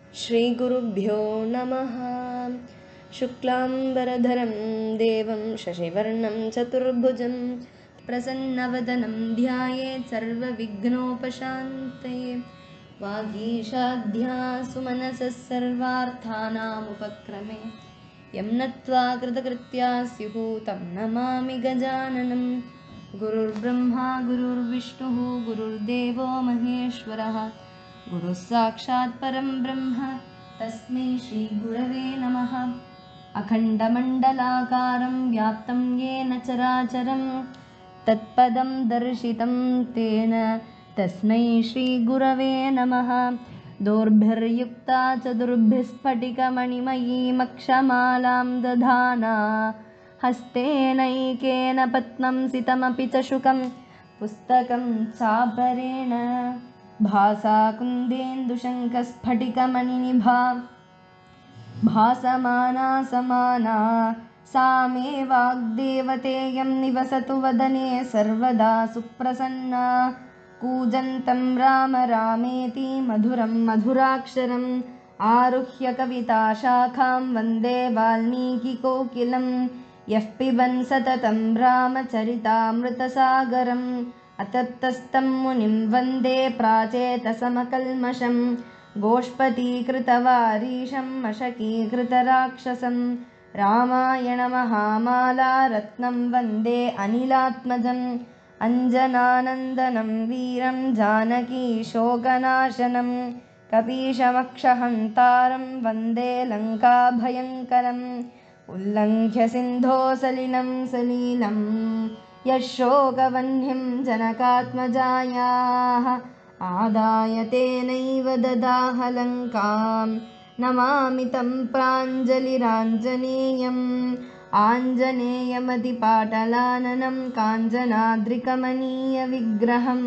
श्रीगुरुभ्यो नमः शुक्लाम्बरधरं देवं शशिवर्णं चतुर्भुजं प्रसन्नवदनं ध्यायेत् सर्वविघ्नोपशान्तये वागीशाध्या सुमनसः सर्वार्थानामुपक्रमे यं नत्वा कृतकृत्या स्युः तं नमामि गजाननं गुरुर्ब्रह्मा गुरुर्विष्णुः गुरुर्देवो महेश्वरः गुरुः साक्षात् परं ब्रह्म तस्मै श्रीगुरवे नमः अखण्डमण्डलाकारं व्याप्तं येन चराचरं तत्पदं दर्शितं तेन तस्मै श्रीगुरवे नमः दोर्भिर्युक्ता चतुर्भिस्फटिकमणिमयीमक्षमालां दधाना हस्तेनैकेन पद्मं सितमपि च शुकं पुस्तकं चापरेण भासा कुन्देन्दुशङ्खस्फटिकमणिनिभा भासमाना समाना सा मे वाग्देवतेयं निवसतु वदने सर्वदा सुप्रसन्ना कूजन्तं राम रामेति मधुरं मधुराक्षरम् आरुह्य कविताशाखां वन्दे वाल्मीकिकोकिलं यः पिबन् सततं रामचरितामृतसागरम् अतप्तस्तं मुनिं वन्दे प्राचेतसमकल्मषं गोष्पतीकृतवारीशं मशकीकृतराक्षसं रामायणमहामाला रत्नं वन्दे अनिलात्मजम् अञ्जनानन्दनं वीरं जानकीशोकनाशनं कपीशमक्षहन्तारं वन्दे लङ्काभयङ्करम् उल्लङ्घ्य सिन्धोसलिलं सलीलं यशोकवह्निं जनकात्मजायाः आदाय तेनैव ददाह लङ्कां नमामि तं प्राञ्जलिराञ्जनेयम् आञ्जनेयमतिपाटलाननं काञ्जनाद्रिकमनीयविग्रहं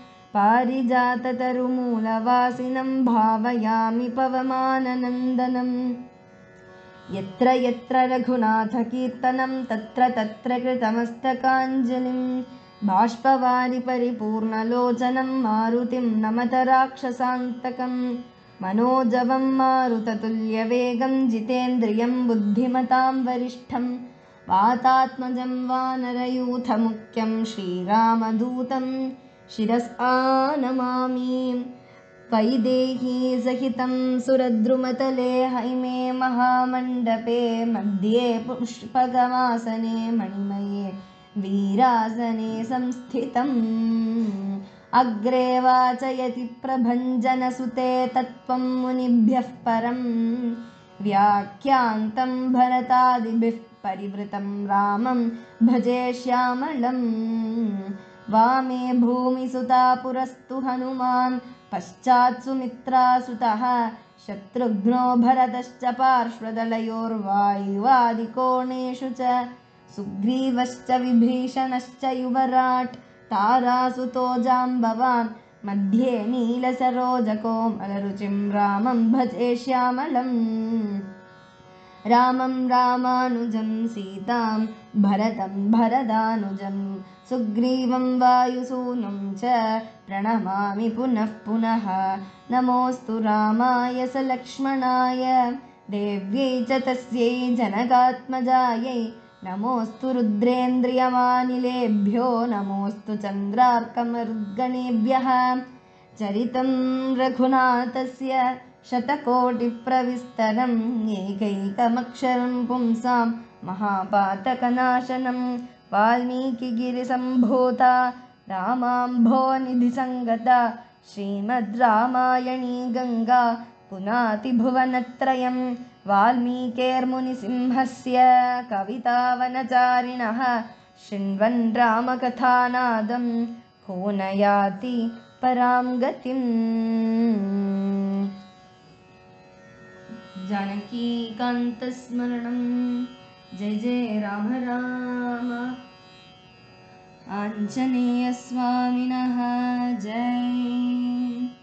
पारिजाततरुमूलवासिनं भावयामि पवमाननन्दनम् यत्र यत्र रघुनाथकीर्तनं तत्र तत्र कृतमस्तकाञ्जलिं बाष्पवारि परिपूर्णलोचनं मारुतिं नमत राक्षसान्तकं मनोजवं मारुततुल्यवेगं जितेन्द्रियं बुद्धिमतां वरिष्ठं वातात्मजं वानरयूथमुख्यं श्रीरामदूतं शिरसानमामि वैदेही सहितं सुरद्रुमतले हैमे महामण्डपे मध्ये पुष्पगमासने मणिमये वीरासने संस्थितम् अग्रे वाचयति प्रभञ्जनसुते तत्त्वं मुनिभ्यः परं व्याख्यान्तं भरतादिभिः परिवृतं रामं भजे श्यामलम् वामे भूमिसुता पुरस्तु हनुमान् पश्चात् सुमित्रासुतः शत्रुघ्नो भरतश्च पार्श्वदलयोर्वायुवादिकोणेषु च सुग्रीवश्च विभीषणश्च युवराट् तारासुतो जाम्बवान् मध्ये नीलसरोजकोमलरुचिं रामं भजे श्यामलम् रामं रामानुजं सीतां भरतं भरदानुजं सुग्रीवं वायुसूनुं च प्रणमामि पुनः पुनः नमोऽस्तु रामाय स लक्ष्मणाय देव्यै च तस्यै जनकात्मजायै नमोऽस्तु रुद्रेन्द्रियमानिलेभ्यो नमोऽस्तु चन्द्रार्कमरुद्गणेभ्यः चरितं रघुनाथस्य शतकोटिप्रविस्तरम् एकैकमक्षरं पुंसां महापातकनाशनं वाल्मीकिगिरिसम्भूता रामाम्भोनिधिसङ्गता श्रीमद् रामायणी गङ्गा पुनातिभुवनत्रयं वाल्मीकेर्मुनिसिंहस्य कवितावनचारिणः शृण्वन् रामकथानादं को न याति परां गतिम् जानकीकान्तस्मरणं जय जय राम राम आञ्जनेयस्वामिनः जय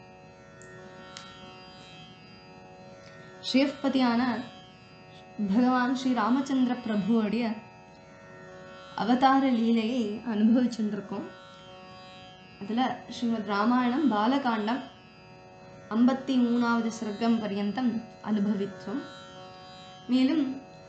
ஸ்ரீயப்பதியான பகவான் ஸ்ரீ ராமச்சந்திர பிரபுவோடைய அவதார லீலையை அனுபவிச்சுருக்கோம் அதில் ஸ்ரீமத் ராமாயணம் பாலகாண்டம் ஐம்பத்தி மூணாவது சர்க்கம் பர்யந்தம் அனுபவித்தோம் மேலும்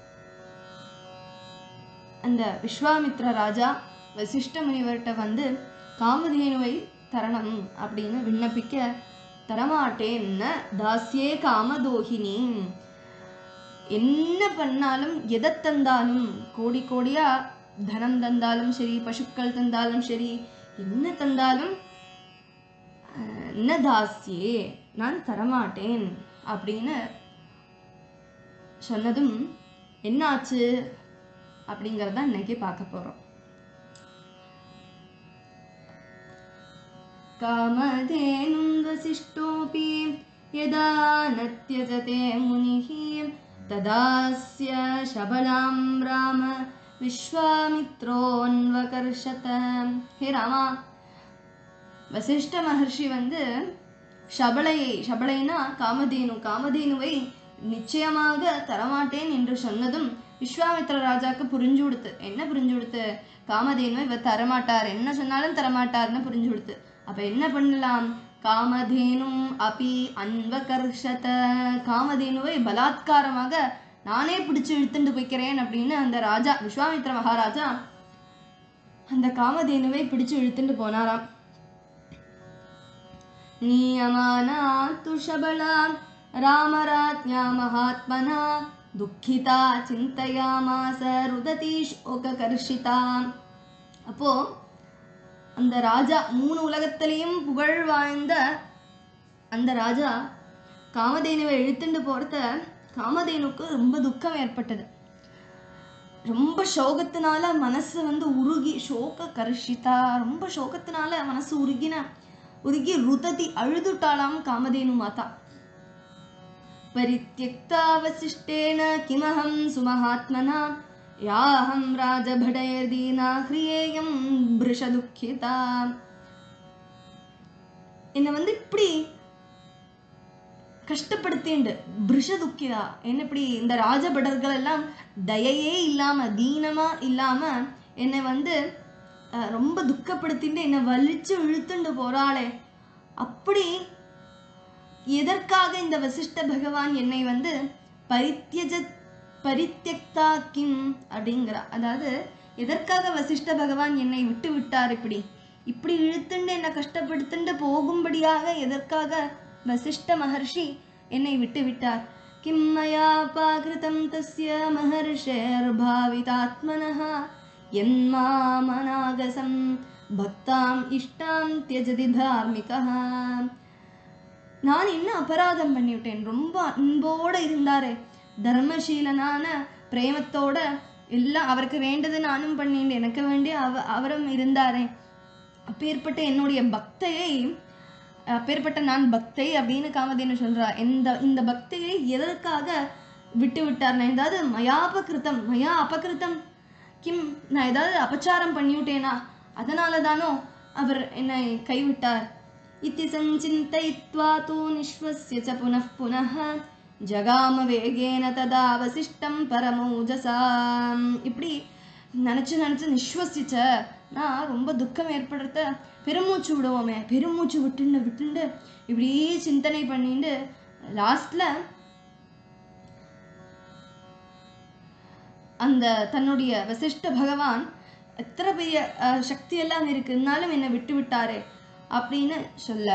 அந்த விஸ்வாமித்ர ராஜா வசிஷ்ட முனிவர்கிட்ட வந்து காமதேனுவை தரணம் அப்படின்னு விண்ணப்பிக்க தரமாட்டேன்னு தாசியே காமதோகினி என்ன பண்ணாலும் எதை தந்தாலும் கோடி கோடியா தனம் தந்தாலும் சரி பசுக்கள் தந்தாலும் சரி என்ன தந்தாலும் அஹ், ந தாசியே நான் தரமாட்டேன் அப்படின்னு சொன்னதும் என்னாச்சு அப்படிங்கிறத இன்னைக்கு பார்க்க போறோம் कामधेनुं वसिष्ठोऽपि यदा न त्यजते मुनिः तदास्य शबलां राम விஸ்வாமித்ரோன்வகர்ஷத ஹே ராமா வசிஷ்ட மகர்ஷி வந்து ஷபலையை ஷபலைனா காமதேனு காமதேனுவை நிச்சயமாக தரமாட்டேன் என்று சொன்னதும் விஸ்வாமித்ர ராஜாக்கு புரிஞ்சு கொடுத்து என்ன புரிஞ்சு கொடுத்து காமதேனுவை இவர் தரமாட்டார் என்ன சொன்னாலும் தரமாட்டார்னு புரிஞ்சு கொடுத்து அப்ப என்ன பண்ணலாம் காமதேனும் அபி அன்வகர்ஷத காமதேனுவை பலாத்காரமாக நானே பிடிச்சு இழுத்துட்டு போய்க்கிறேன் அப்படின்னு அந்த ராஜா விஸ்வாமித்ர மகாராஜா அந்த காமதேனுவை பிடிச்சு இழுத்துட்டு போனாராம் நீயமானா துஷபலா ராமராஜ்ஞா மகாத்மனா துக்கிதா சிந்தையாமாச ருததி சோககர்ஷிதா அப்போ அந்த ராஜா மூணு உலகத்திலையும் புகழ் வாழ்ந்த அந்த ராஜா காமதேனுவை இழுத்துட்டு போறத காமதேனுக்கு ரொம்ப துக்கம் ஏற்பட்டது ரொம்ப சோகத்தினால மனசு வந்து உருகி சோக கர்ஷிதா ரொம்ப சோகத்தினால மனசு உருகின உருகி ருததி அழுதுட்டாளாம் காமதேனு மாதா परित्यक्ता वसिष्ठेन किमहं सुमहात्मना याहं राजभटैर्दीना ह्रियेयं भृशदुःखिता என்னை வந்து இப்படி கஷ்டப்படுத்திண்டு பிருஷதுக்கிதா என்ன இப்படி இந்த ராஜபடர்கள் எல்லாம் தயையே இல்லாம தீனமா இல்லாம என்னை வந்து அஹ், ரொம்ப துக்கப்படுத்திட்டு என்னை வலிச்சு இழுத்துண்டு போறாளே அப்படி எதற்காக இந்த வசிஷ்ட பகவான் என்னை வந்து பரித்தியஜ பரித்தியக்தா கிம் அப்படிங்கிறா அதாவது எதற்காக வசிஷ்ட பகவான் என்னை விட்டு விட்டார் இப்படி இப்படி இழுத்துண்டு என்னை கஷ்டப்படுத்துண்டு போகும்படியாக எதற்காக வசிஷ்ட மகர்ஷி என்னை விட்டு விட்டார் கிம் மயா பாகிருதம் தஸ்ய மகர்ஷேர்பாவிதாத்மனः என்மாமனாகசம் பக்தாம் இஷ்டாம் தியஜதி தார்மிகः நான் என்ன அபராதம் பண்ணிவிட்டேன் ரொம்ப அன்போட இருந்தாரே தர்மசீலனான பிரேமத்தோட எல்லாம் அவருக்கு வேண்டது நானும் பண்ணிட்டு எனக்கு வேண்டிய அவ அவரும் இருந்தாரே அப்பேற்பட்ட என்னுடைய பக்தையை அப்பேற்பட்ட நான் பக்தை அப்படின்னு காமதேனு சொல்றா இந்த இந்த பக்தையை எதற்காக விட்டு விட்டார் நான் ஏதாவது மயா அபகிருத்தம் மயா அபகிருத்தம் கிம் நான் ஏதாவது அபச்சாரம் பண்ணிவிட்டேனா அதனால தானோ அவர் என்னை கைவிட்டார் इति सञ्चिन्तयित्वा तु निःश्वस्य च पुनः पुनः ஜகாம வேகேன ததா வசிஷ்டம் பரமோஜசா இப்படி நினச்சி நினச்சி நிஸ்வசிச்ச நான் ரொம்ப துக்கம் ஏற்படுத்த பெருமூச்சு விடுவோமே பெருமூச்சு விட்டுண்டு விட்டுண்டு இப்படி சிந்தனை பண்ணிட்டு லாஸ்ட்ல அந்த தன்னுடைய வசிஷ்ட பகவான் எத்தனை பெரிய அஹ், சக்தி எல்லாம் இருக்கு இருந்தாலும் என்னை விட்டு விட்டாரே அப்படின்னு சொல்ல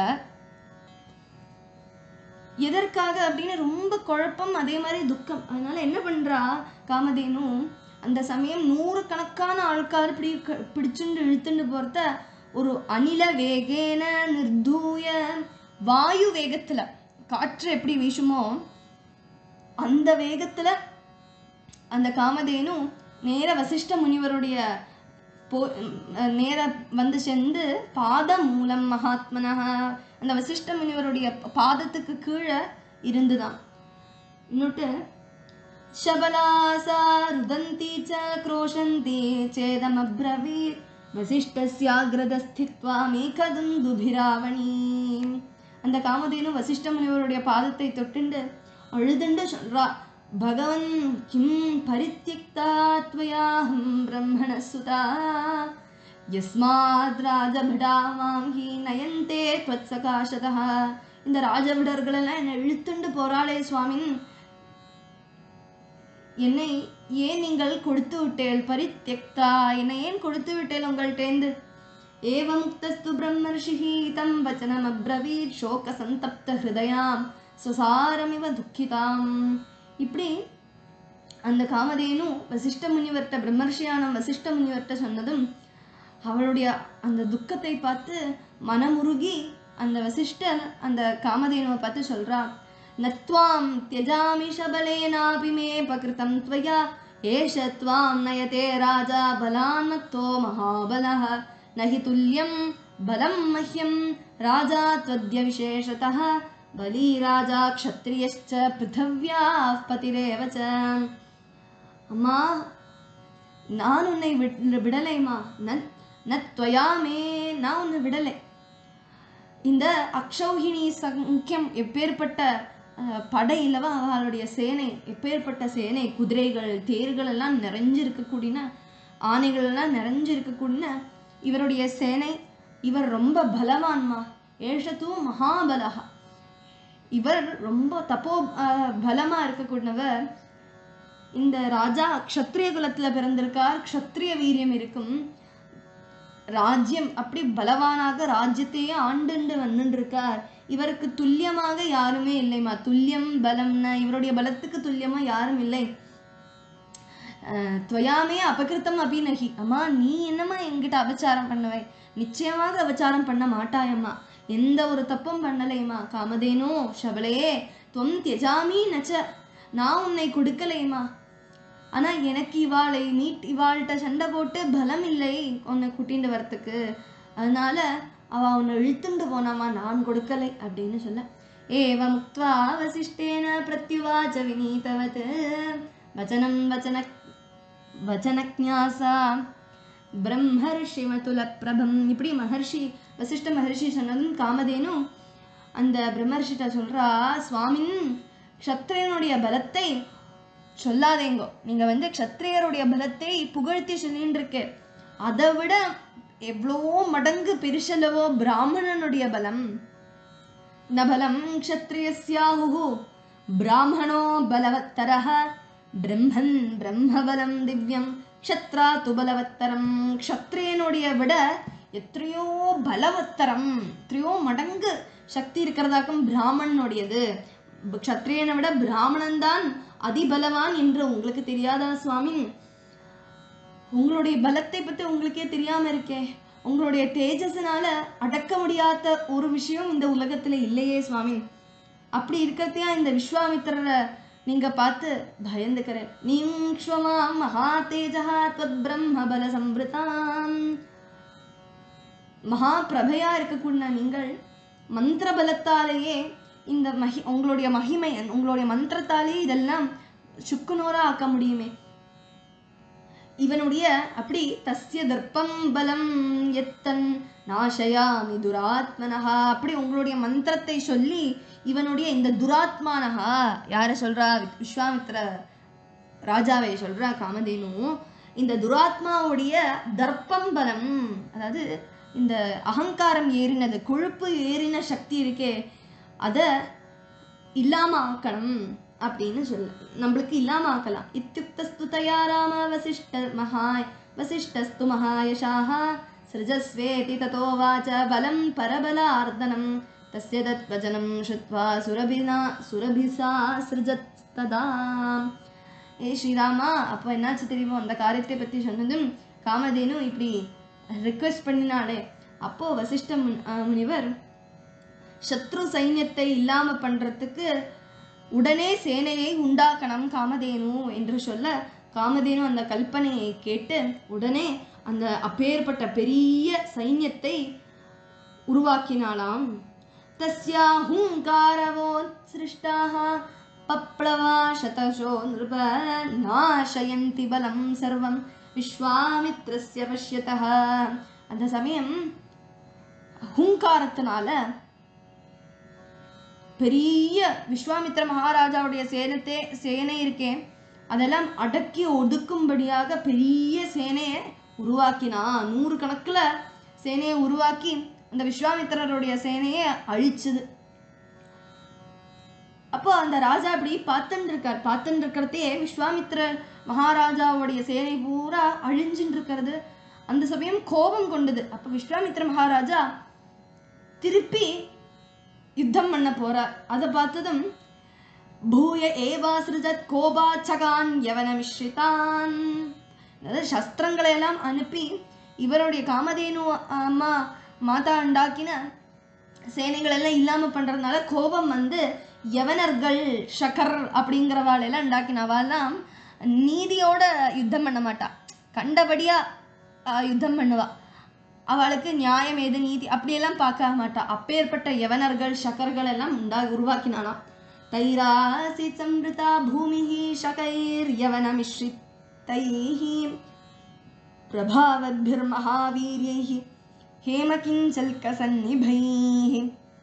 எதற்காக அப்படின்னு ரொம்ப குழப்பம் அதே மாதிரி துக்கம் அதனால என்ன பண்றா காமதேனு அந்த சமயம் நூறு கணக்கான ஆட்கார் இப்படி க- பிடிச்சுண்டு இழுத்துண்டு போறத ஒரு அனில வேகேன நிர்தூய வாயு வேகத்துல காற்று எப்படி வீசுமோ அந்த வேகத்துல அந்த காமதேனு நேர வசிஷ்ட முனிவருடைய போ அஹ் நேர வந்து சென்று பாத மூலம் மகாத்மனஹ அந்த வசிஷ்ட முனிவருடைய பாதத்துக்கு கீழே இருந்துதான் இன்னொட்டு शबलासा रुदन्ती च क्रोशन्ती चेदमब्रवीत् வசிஷ்டஸ்யாகிரதஸ்தித்வா மேகதுந்துபிராவணி அந்த காமதேனு வசிஷ்ட முனிவருடைய பாதத்தை தொட்டுண்டு அழுதுண்டு சொல்றா பகவன் கிம் பரித்தியக்தா त्वयाहं ब्रह्मणः सुता यस्माद् राजभटा मां हि नयन्ते त्वत्सकाशतः இந்த ராஜவிடர்கள் எல்லாம் என்னை இழுத்துண்டு போறாளே சுவாமின் என்னை ஏன் நீங்கள் கொடுத்து விட்டேள் பரித்யக்தா என்னை ஏன் கொடுத்து விட்டேள் உங்கள்கிட்டேந்து ஏவமுக்தஸ்து பிரம்மர்ஷிஹி தம் வச்சனம் அப்ரவீத் சோக சந்தப்த ஹிருதயாம் சுசாரமிவ துக்கிதாம் இப்படி அந்த காமதேனு வசிஷ்ட முனிவர்கிட்ட பிரம்மர்ஷியான வசிஷ்ட முனிவர்கிட்ட சொன்னதும் அவளுடைய அந்த துக்கத்தை பார்த்து மனமுருகி அந்த வசிஷ்டர் அந்த காமதேனுவை பார்த்து சொல்றா நத்வாம் தியஜாமி சபலேனாபி மே பகிருதம் त्वया ஏஷ त्वां நயதே ராஜா பலான்மத்தோ மகாபலः न हि तुल्यं बलं मह्यं राजा त्वद्य विशेषतः बली राजा क्षत्रियश्च पृथिव्याः पतिरेव च அம்மா நான் உன்னை விட் விடலைமா நன் நத்வயாமே நான் உன்னை விடலை இந்த அக்ஷௌஹிணி சங்கியம் எப்பேற்பட்ட அஹ், படை இல்லவா அவளுடைய சேனை எப்பேற்பட்ட சேனை குதிரைகள் தேர்கள் எல்லாம் நிறைஞ்சிருக்கக்கூடிய ஆனைகள் எல்லாம் நிறைஞ்சிருக்கக்கூடிய இவருடைய சேனை இவர் ரொம்ப பலவான்மா ஏஷத்து மகாபலகா இவர் ரொம்ப தப்போ அஹ், பலமா இருக்கக்கூடியவர் இந்த ராஜா க்ஷத்ரிய குலத்துல பிறந்திருக்கார் க்ஷத்ரிய வீரியம் இருக்கும் ராஜ்யம் அப்படி பலவானாக ராஜ்யத்தையே ஆண்டுண்டு வந்துட்டு இருக்கார் இவருக்கு துல்லியமாக யாருமே இல்லைம்மா துல்லியம் பலம்னா இவருடைய பலத்துக்கு துல்லியமா யாரும் இல்லை அஹ், துவயாமே அபகிருத்தம் அபிநகி அம்மா நீ என்னம்மா என்கிட்ட அபச்சாரம் பண்ணுவை நிச்சயமாக அபச்சாரம் பண்ண மாட்டாயம்மா எந்த ஒரு தப்பும் பண்ணலைம்மா காமதேனோ ஷபலையே துவம் தியஜாமி நச்ச நான் உன்னை கொடுக்கலைம்மா ஆனா எனக்கு இவாளை மீட் இவாள்கிட்ட சண்டை போட்டு பலம் இல்லை உன்னை கூட்டிட்டு வரத்துக்கு அதனால அவ உன்னை இழுத்துண்டு போனாமா நான் கொடுக்கலை அப்படின்னு சொல்ல ஏவ முக்த்வா வசிஷ்டேன பிரத்யுவாச்ச வினீதவத் வச்சனம் வச்சன வச்சனக்ஞாசா பிரம்மர்ஷி மதுல பிரபம் இப்படி மகர்ஷி வசிஷ்ட மகர்ஷி சொன்னதும் காமதேனும் அந்த பிரம்மர்ஷிட்ட சொல்றா சுவாமின் க்ஷத்ரியனுடைய பலத்தை சொல்லாதேங்கோ நீங்க வந்து க்ஷத்ரியருடைய பலத்தை புகழ்த்தி சொல்லின்னு இருக்கு அதை விட எவ்வளவோ மடங்கு பெருசலவோ பிராமணனுடைய பலம் न बलं क्षत्रियस्याहुः ब्राह्मणो बलवत्तरः பிரம்மன் பிரம்மபலம் திவ்யம் க்ஷத்ரா து பலவத்தரம் க்ஷத்ரியனுடைய விட எத்தனையோ பலவத்தரம் எத்தனையோ மடங்கு சக்தி இருக்கிறதாக்கும் பிராமணனுடையது க்ஷத்ரியனை விட பிராமணன் தான் அதிபலவான் என்று உங்களுக்கு தெரியாதா சுவாமி உங்களுடைய பலத்தை பத்தி உங்களுக்கே தெரியாம இருக்கே உங்களுடைய தேஜஸ்னால அடக்க முடியாத ஒரு விஷயம் இந்த உலகத்துல இல்லையே சுவாமி அப்படி இருக்கிறதையா இந்த விஸ்வாமித்திரரை நீங்க பார்த்து பயந்துக்கிறேன் நீங்ஷ்வமா மகா தேஜா त्वत् பிரம்ம பல சம்பிருதாம் மகா பிரபையா இருக்கக்கூடிய நீங்கள் மந்திர பலத்தாலேயே இந்த மகி உங்களுடைய மகிமை உங்களுடைய மந்திரத்தாலே இதெல்லாம் சுக்குநூறா ஆக்க முடியுமே இவனுடைய அப்படி தஸ்ய தர்ப்பம் பலம் எத்தன் நாசயாமி துராத்மனஹா அப்படி உங்களுடைய மந்திரத்தை சொல்லி இவனுடைய இந்த துராத்மானஹா யார சொல்றா விஸ்வாமித்ர ராஜாவை சொல்றா காமதேனு இந்த துராத்மாவுடைய தர்ப்பம் பலம் அதாவது இந்த அகங்காரம் ஏறினது கொழுப்பு ஏறின சக்தி இருக்கே அதை இல்லாம ஆக்கணும் அப்படின்னு சொல்ல நம்மளுக்கு இல்லாம ஆக்கலாம் இத்தியுக்தஸ்து தயா ராம வசிஷ்ட மகாய் வசிஷ்டஸ்து மகாயசாக சிருஜஸ்வேதி ததோ வாச்ச பலம் பரபலார்தனம் தஸ்ய தத்வஜனம் ஸ்ருத்வா சுரபினா சுரபிசா சிருஜத் ததா ஏ ஸ்ரீராமா அப்போ என்னாச்சு தெரியுமோ அந்த காரியத்தை பற்றி சொன்னதும் காமதேனு இப்படி ரிக்வெஸ்ட் பண்ணினாலே அப்போ வசிஷ்ட முன்- அஹ் முனிவர் சத்ரு சைன்யத்தை இல்லாம பண்றதுக்கு உடனே சேனையை உண்டாக்கணும் காமதேனு என்று சொல்ல காமதேனு அந்த கல்பனையை கேட்டு உடனே அந்த அப்பேற்பட்ட பெரிய சைன்யத்தை உருவாக்கினாளாம் தஸ்யா ஹூங்காரவோ சிருஷ்டாக பப்ளவா சதசோ நிருப நாசயந்தி பலம் சர்வம் விஸ்வாமித்ரஸ்ய பஷ்யதः அந்த சமயம் ஹூங்காரத்தினால பெரிய விஸ்வாமித்ர மகாராஜாவுடைய சேனத்தை சேனை இருக்கே அதெல்லாம் அடக்கி ஒதுக்கும்படியாக பெரிய சேனையை உருவாக்கினா நூறு கணக்குல சேனையை உருவாக்கி அந்த விஸ்வாமித்திரருடைய சேனையை அழிச்சுது அப்போ அந்த ராஜா அப்படி பார்த்துட்டு இருக்கார் பார்த்துட்டு இருக்கிறதே விஸ்வாமித்ர மகாராஜாவுடைய சேனை பூரா அழிஞ்சுட்டு இருக்கிறது அந்த சமயம் கோபம் கொண்டது அப்ப விஸ்வாமித்ர மகாராஜா திருப்பி யுத்தம் பண்ண போறார் அதை பார்த்ததும் பூய ஏவாசிருஜத் கோபாச்சகான் யவன மிஸ்ரிதான் அதாவது சஸ்திரங்களை எல்லாம் அனுப்பி இவருடைய காமதேனு அம்மா மாதா உண்டாக்கின சேனைகள் எல்லாம் இல்லாம பண்றதுனால கோபம் வந்து யவனர்கள் ஷகர் அப்படிங்கிறவாள் எல்லாம் உண்டாக்கினவாலாம் நீதியோட யுத்தம் பண்ண மாட்டா கண்டபடியா ஆஹ், யுத்தம் பண்ணுவா அவளுக்கு நியாயம் ஏது நீதி அப்படியெல்லாம் பார்க்க மாட்டா அப்பேற்பட்ட யவனர்கள் ஷகர்கள் எல்லாம் உண்டா உருவாக்கினானாம் தைராசி சம்ருதா பூமி ஷகைர் யவனமிஸ்ரித்தைः प्रभावद्भिर्महावीर्यैः हेमकिञ्चल्कसन्निभैः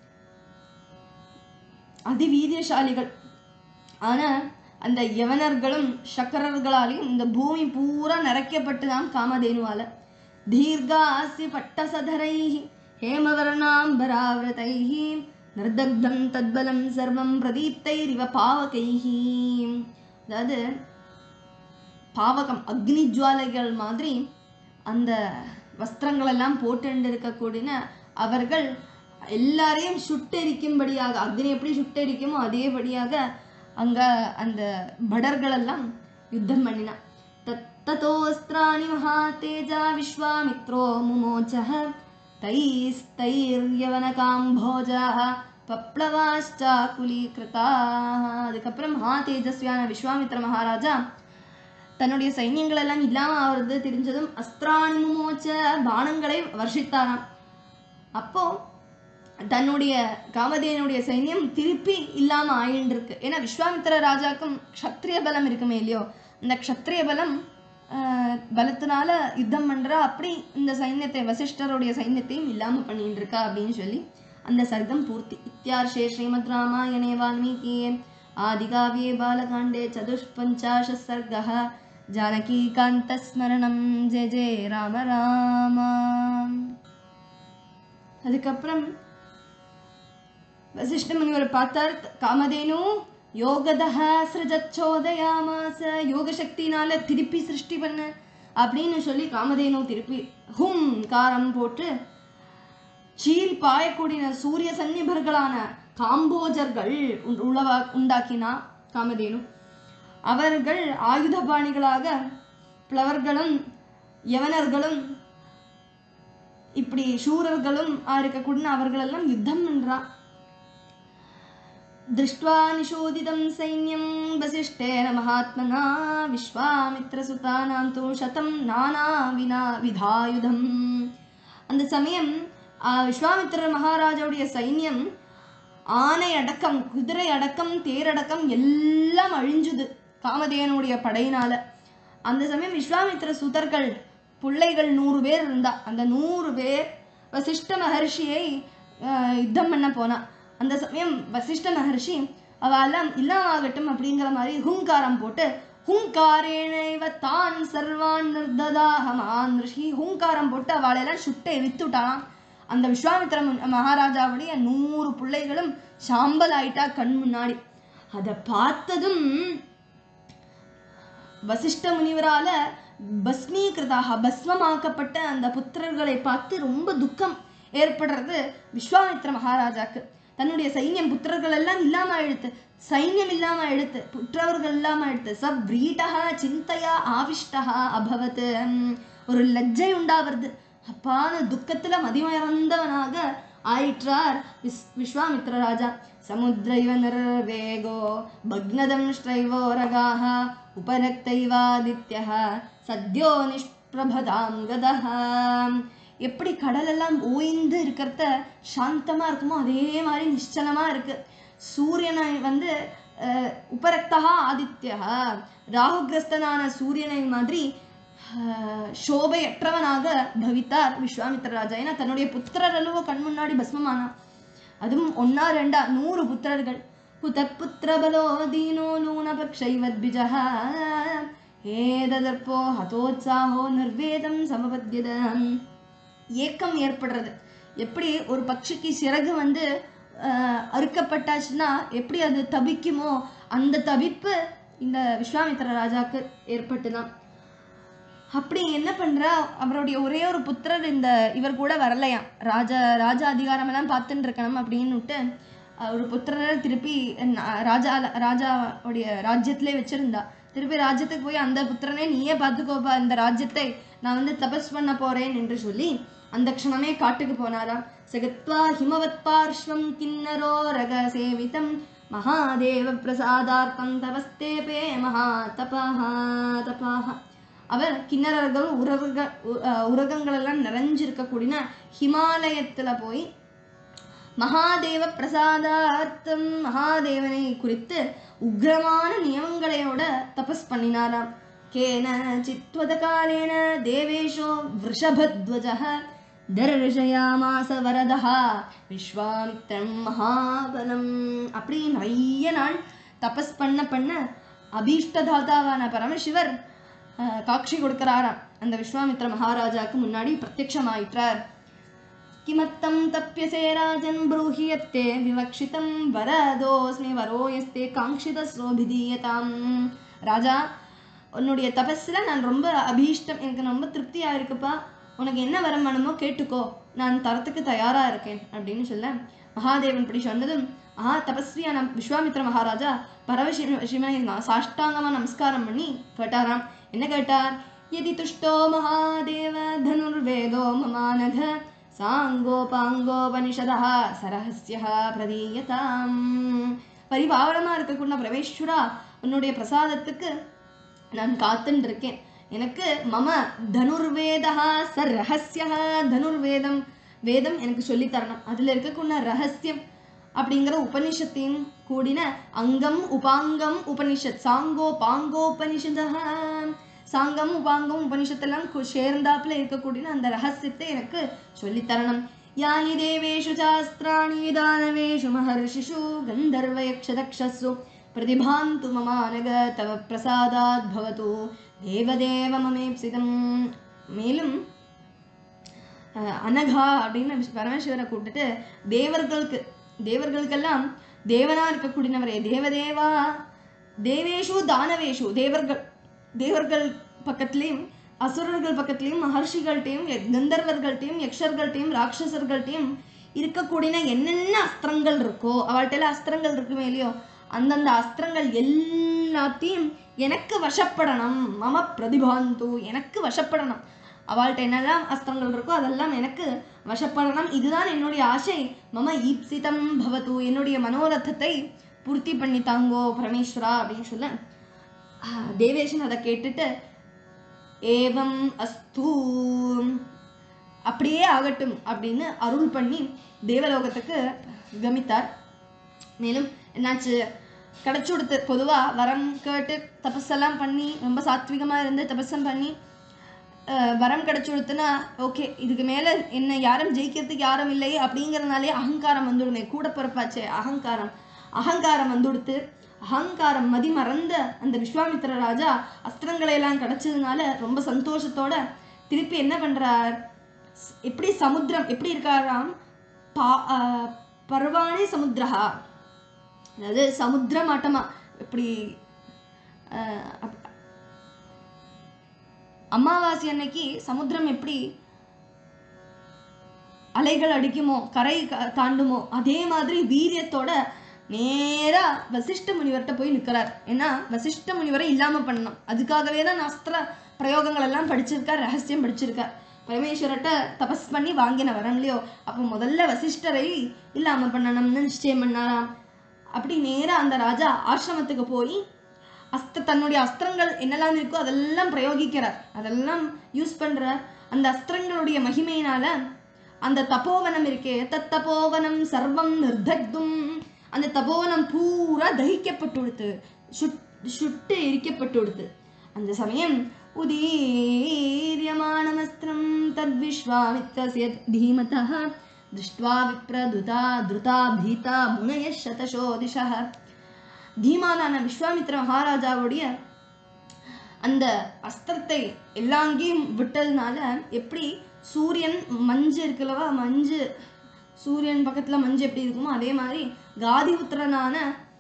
அதிவீரியசாலிகள் ஆனா அந்த யவனர்களும் சக்கரர்களாலையும் இந்த பூமி பூரா நிறைக்கப்பட்டுதான் காமதேனுவால தீர்காசி பட்டசதரைः ஹேமவர்ணாம்பராவிரதைः நிர்தக்தம் தத்பலம் சர்வம் பிரதீப்தைரிவ பாவகைः அதாவது பாவகம் அக்னி ஜுவாலைகள் மாதிரி அந்த வஸ்திரங்கள் எல்லாம் போட்டு இருக்கக்கூடிய அவர்கள் எல்லாரையும் சுட்டெரிக்கும்படியாக அக்னி எப்படி சுட்டெரிக்குமோ அதேபடியாக அங்க அந்த படர்கள் எல்லாம் யுத்தம் பண்ணினா தத் ததோஸ்திராணி மகாதேஜா விஸ்வாமித்ரோ முமோச்சः தைஸ்தைர்யவனகாம்போஜாः பப்ளவாஷ்டாகுலீகிருதாः அதுக்கப்புறம் மகா தேஜஸ்வியான விஸ்வாமித்ர மகாராஜா தன்னுடைய சைன்யங்கள் எல்லாம் இல்லாம ஆவறது தெரிஞ்சதும் அஸ்திராணி முமோச்ச பானங்களை வர்ஷித்தாராம் அப்போ தன்னுடைய காமதேனுடைய சைன்யம் திருப்பி இல்லாம ஆயின்னு இருக்கு ஏன்னா விஸ்வாமித்திர ராஜாக்கும் க்ஷத்ரிய பலம் இருக்குமே இல்லையோ இந்த க்ஷத்ரிய பலம் ஆஹ், பலத்தினால யுத்தம் பண்றா அப்படி இந்த சைன்யத்தை வசிஷ்டருடைய சைன்யத்தையும் இல்லாம பண்ணிட்டு இருக்கா அப்படின்னு சொல்லி அந்த சர்க்கம் பூர்த்தி இத்தியார்ஷே ஸ்ரீமத் ராமாயணே வால்மீகியே ஆதிகாவ்யே பாலகாண்டே சதுஷ்பஞ்சாஷ சர்கः ஜானகீகாந்தஸ்மரணம் ஜெய ஜெய ராம ராமா அதுக்கப்புறம் வசிஷ்ட முனிவர் பார்த்தார் காமதேனு யோகதஹ சிருஜச்சோதயாமாச யோக சக்தினால திருப்பி சிருஷ்டி பண்ண அப்படின்னு சொல்லி காமதேனு திருப்பி ஹும் காரம் போட்டு சீல் பாயக்கூடிய சூரிய சந்நிபர்களான காம்போஜர்கள் உ- உளவா உண்டாக்கினா காமதேனு அவர்கள் ஆயுதபாணிகளாக பிளவர்களும் யவனர்களும் இப்படி சூரர்களும் இருக்கக்கூடிய அவர்களெல்லாம் யுத்தம் பண்றா दृष्ट्वा निषोदितं सैन्यं वसिष्ठेन महात्मना विश्वामित्रसुतानां तु शतं नानाविना विधायुधम् அந்த சமயம் ஆஹ், விஸ்வாமித்திரர் மகாராஜாவுடைய சைன்யம் ஆனை அடக்கம் குதிரை அடக்கம் தேரடக்கம் எல்லாம் அழிஞ்சுது காமதேவனுடைய படையினால அந்த சமயம் விஸ்வாமித்திர சுதர்கள் பிள்ளைகள் நூறு பேர் இருந்தா அந்த நூறு பேர் வசிஷ்ட மகர்ஷியை ஆஹ், யுத்தம் பண்ண போனா அந்த சமயம் வசிஷ்ட மகர்ஷி அவெல்லாம் இல்லாம ஆகட்டும் அப்படிங்கிற மாதிரி ஹுங்காரம் போட்டு ஹுங்காரேணைவ தான் சர்வான் நிர்ததாக மகான் ரிஷி ஹுங்காரம் போட்டு அவளையெல்லாம் சுட்டு எரித்துட்டான் அந்த விஸ்வாமித்திர முன்- மகாராஜாவுடைய நூறு பிள்ளைகளும் சாம்பல் ஆயிட்டா கண் முன்னாடி அதை பார்த்ததும் வசிஷ்ட முனிவரால பஸ்மீகிருதாக பஸ்மமாக்கப்பட்ட அந்த புத்திரர்களை பார்த்து ரொம்ப துக்கம் ஏற்படுறது விஸ்வாமித்திர மகாராஜாக்கு தன்னுடைய சைன்யம் புத்திரர்கள் எல்லாம் இல்லாம எழுத்து சைன்யம் இல்லாம எழுத்து புற்றவர்கள் இல்லாம எழுத்து சப் விரீட்டா சிந்தையா ஆவிஷ்டா அபவத் உம், ஒரு லஜ்ஜை உண்டாவது அப்பான துக்கத்துல மதிமறந்தவனாக ஆயிற்றார் விஸ் விஸ்வாமித்ர ராஜா சமுத்திரைவ நிர்வேகோ பக்னதம் ஸ்ரைவோரகாக உபரக்தைவாதித்யः சத்யோ நிஷ்பிரபதாம் கதः எப்படி கடலெல்லாம் ஓய்ந்து இருக்கிறத சாந்தமா இருக்குமோ அதே மாதிரி நிശ്ചலமா இருக்கு சூரியனை வந்து அஹ், உபரக்தா ஆதித்யா ராகுகிரஸ்தனான சூரியனை மாதிரி ஆஹ், சோபையற்றவனாக பவித்தார் விஸ்வாமித்திர ராஜா ஏன்னா தன்னுடைய புத்திரர் அல்லவோ கண் முன்னாடி பஸ்மமானா அதுவும் ஒன்னா ரெண்டா நூறு புத்திரர்கள் புதப்புத்திரபலோ தீனோ நூனபக்ஷைவத்பிஜः ஏததற்போ ஹதோத்சாஹோ நிர்வேதம் சமபத்யதம் ஏக்கம் ஏற்படுறது எப்படி ஒரு பட்சிக்கு சிறகு வந்து ஆஹ், அறுக்கப்பட்டாச்சுன்னா எப்படி அது தபிக்குமோ அந்த தவிப்பு இந்த விஸ்வாமித்திர ராஜாக்கு ஏற்பட்டுதான் அப்படி என்ன பண்றா அவருடைய ஒரே ஒரு புத்திரர் இந்த இவர் கூட வரலையாம் ராஜா ராஜா அதிகாரமெல்லாம் பார்த்துட்டு இருக்கணும் அப்படின்னுட்டு அஹ், ஒரு புத்திரரை திருப்பி ந- ராஜா ராஜாவுடைய ராஜ்யத்திலே வச்சிருந்தா திருப்பி ராஜ்யத்துக்கு போய் அந்த புத்திரனே நீயே பார்த்துக்கோப்பா இந்த ராஜ்யத்தை நான் வந்து தபஸ் பண்ண போறேன் என்று சொல்லி அந்த க்ஷணமே காட்டுக்கு போனாராம் சகத்வா ஹிமவத் பார்ஷ்வம் கிண்ணரோ ரக சேவிதம் மகாதேவ பிரசாதார்த்தம் தபஸ்தேபே மகா தபஹா தபாஹா அவர் கிண்ணறர்கள் உறவுக உ- அஹ் உரகங்கள் எல்லாம் நிறைஞ்சிருக்கக்கூடிய ஹிமாலயத்துல போய் மகாதேவ பிரசாதார்த்தம் மகாதேவனை குறித்து உக்ரமான நியமங்களையோட தபஸ் பண்ணினாராம் கேன சித்வத காலேன தேவேஷோ விருஷபத்வஜः தர்ஷயாமாச வரதா விஸ்வாமித்ரம் மகாபலம் அப்படி நிறைய நாள் தபஸ் பண்ண பண்ண அபீஷ்டதாதாவான பரமசிவர் அஹ், காட்சி கொடுக்கிறாராம் அந்த விஸ்வாமித்ர மகாராஜாக்கு முன்னாடி பிரத்யக்ஷமாயிற்றார் किमत्तं तप्यसे राजन् ब्रूहि यत्ते विवक्षितं वरदोऽस्मि वरो यस्ते காங்கிதஸ்ரோபிதீயதாம் ராஜா உன்னுடைய தபஸ்ல நான் ரொம்ப அபீஷ்டம் எனக்கு ரொம்ப திருப்தியா இருக்குப்பா உனக்கு என்ன வரம் வேணுமோ கேட்டுக்கோ நான் தரத்துக்கு தயாரா இருக்கேன் அப்படின்னு சொல்ல மகாதேவன் இப்படி சொன்னதும் ஆஹா தபஸ்வியான விஸ்வாமித்ர மகாராஜா பரவசிவ சிவனை நா- சாஷ்டாங்கமா நமஸ்காரம் பண்ணி கேட்டாராம் என்ன கேட்டார் यदि तुष्टो महादेव धनुर्वेदो ममानघ சாங்கோபாங்கோபனிஷதா சரஹஸ்ய பிரதீயதாம் பரிபாவனமா இருக்கக்கூடிய பிரவேஸ்வரா உன்னுடைய பிரசாதத்துக்கு நான் காத்துன்னு இருக்கேன் எனக்கு மம தனுர்வேதா ச ரகசிய தனுர்வேதம் வேதம் எனக்கு சொல்லித் தரணும் அதுல இருக்கக்கூடிய ரகசியம் அப்படிங்கிற உபனிஷத்தையும் கூடின அங்கம் உபாங்கம் உபனிஷத் சாங்கோ பாங்கோபனிஷதா சாங்கம் உபாங்கம் உபனிஷத்தெல்லாம் கு- சேர்ந்தாப்புல இருக்கக்கூடிய அந்த ரகசியத்தை எனக்கு சொல்லித் தரணும் யானி தேவேஷு சாஸ்திராணி தானவேஷு மகர்ஷிஷு கந்தர்வயக்ஷதக்ஷஸ்ஸு பிரதிபாந்து மமானக தவ பிரசாதாத் பவது தேவதேவ மமேப்சிதம் மேலும் அஹ், அனகா அப்படின்னு பரமேஸ்வரரை கூப்பிட்டுட்டு தேவர்களுக்கு தேவர்களுக்கெல்லாம் தேவனா இருக்கக்கூடியவரே தேவதேவா தேவேஷு தானவேஷு தேவர்கள் தேவர்கள் பக்கத்துலேயும் அசுரர்கள் பக்கத்துலேயும் மகர்ஷிகள்கிட்டையும் கந்தர்வர்கள்ட்டையும் யக்ஷர்கள்ட்டையும் ராட்சசர்கள்ட்டையும் இருக்கக்கூடிய என்னென்ன அஸ்திரங்கள் இருக்கோ அவள்கிட்ட அஸ்திரங்கள் இருக்குமே இல்லையோ அந்தந்த அஸ்திரங்கள் எல்லாத்தையும் எனக்கு வசப்படணும் மம பிரதிபாந்து எனக்கு வசப்படணும் அவள்கிட்ட என்னெல்லாம் அஸ்திரங்கள் இருக்கோ அதெல்லாம் எனக்கு வசப்படணும் இதுதான் என்னுடைய ஆசை மம ஈப்சிதம் பவத்து என்னுடைய மனோரதத்தை பூர்த்தி பண்ணி தாங்கோ பரமேஸ்வரா அப்படின்னு சொல்ல ஆஹ், தேவேஷன் அதை கேட்டுட்டு ஏவம் அஸ்து அப்படியே ஆகட்டும் அப்படின்னு அருள் பண்ணி தேவலோகத்துக்கு கமித்தார் மேலும் என்னாச்சு கிடைச்சு கொடுத்து பொதுவாக வரம் கேட்டு தபஸெல்லாம் பண்ணி ரொம்ப சாத்விகமாக இருந்து தபஸம் பண்ணி அஹ், வரம் கிடைச்சு கொடுத்துனா ஓகே இதுக்கு மேலே என்ன யாரும் ஜெயிக்கிறதுக்கு யாரும் இல்லை அப்படிங்கிறதுனாலே அகங்காரம் வந்துடுமே கூட பிறப்பாச்சே அகங்காரம் அகங்காரம் வந்துடுத்து அகங்காரம் மதி மறந்த அந்த விஸ்வாமித்திர ராஜா அஸ்திரங்களை எல்லாம் கிடைச்சதுனால ரொம்ப சந்தோஷத்தோட திருப்பி என்ன பண்றார் ஸ்- எப்படி சமுத்திரம் எப்படி இருக்காராம் பா ஆஹ் பர்வாணி சமுத்திரஹா அதாவது சமுத்திர மாட்டமா இப்படி ஆஹ் அப்- அமாவாசை அன்னைக்கு சமுத்திரம் எப்படி அலைகள் அடிக்குமோ கரை க- தாண்டுமோ அதே மாதிரி வீரியத்தோட நேரா வசிஷ்ட முனிவர்கிட்ட போய் நிற்கிறார் ஏன்னா வசிஷ்ட முனிவரை இல்லாம பண்ணணும் அதுக்காகவே தான் அஸ்திர பிரயோகங்கள் எல்லாம் படிச்சிருக்கார் ரகசியம் படிச்சிருக்கார் பரமேஸ்வரட்ட தபஸ் பண்ணி வாங்கின வரம் இல்லையோ அப்போ முதல்ல வசிஷ்டரை இல்லாம பண்ணணும்னு நிச்சயம் பண்ணாராம் அப்படி நேரா அந்த ராஜா ஆசிரமத்துக்கு போய் அஸ்த தன்னுடைய அஸ்திரங்கள் என்னெல்லாம் இருக்கோ அதெல்லாம் பிரயோகிக்கிறார் அதெல்லாம் யூஸ் பண்றார் அந்த அஸ்திரங்களுடைய மகிமையினால அந்த தபோவனம் இருக்கே தத் தபோவனம் சர்வம் நிர்தக்தும் அந்த தபோவனம் பூரா தகிக்கப்பட்டு கொடுத்து சுட் சுட்டு எரிக்கப்பட்டு கொடுத்து அந்த சமயம் உதீரியமானமஸ்திரம் தத்விஸ்வாமித்ரஸ்ய தீமதः திருஷ்ட்வா விப்ரதுதா திருதா பீதா முனய சதசோ திசः தீமானான விஸ்வாமித்ர மகாராஜாவுடைய அந்த அஸ்திரத்தை எல்லாங்கேயும் விட்டதுனால எப்படி சூரியன் மஞ்சு இருக்குல்லவா மஞ்சு சூரியன் பக்கத்துல மஞ்சு எப்படி இருக்குமோ அதே மாதிரி காதி புத்திரனான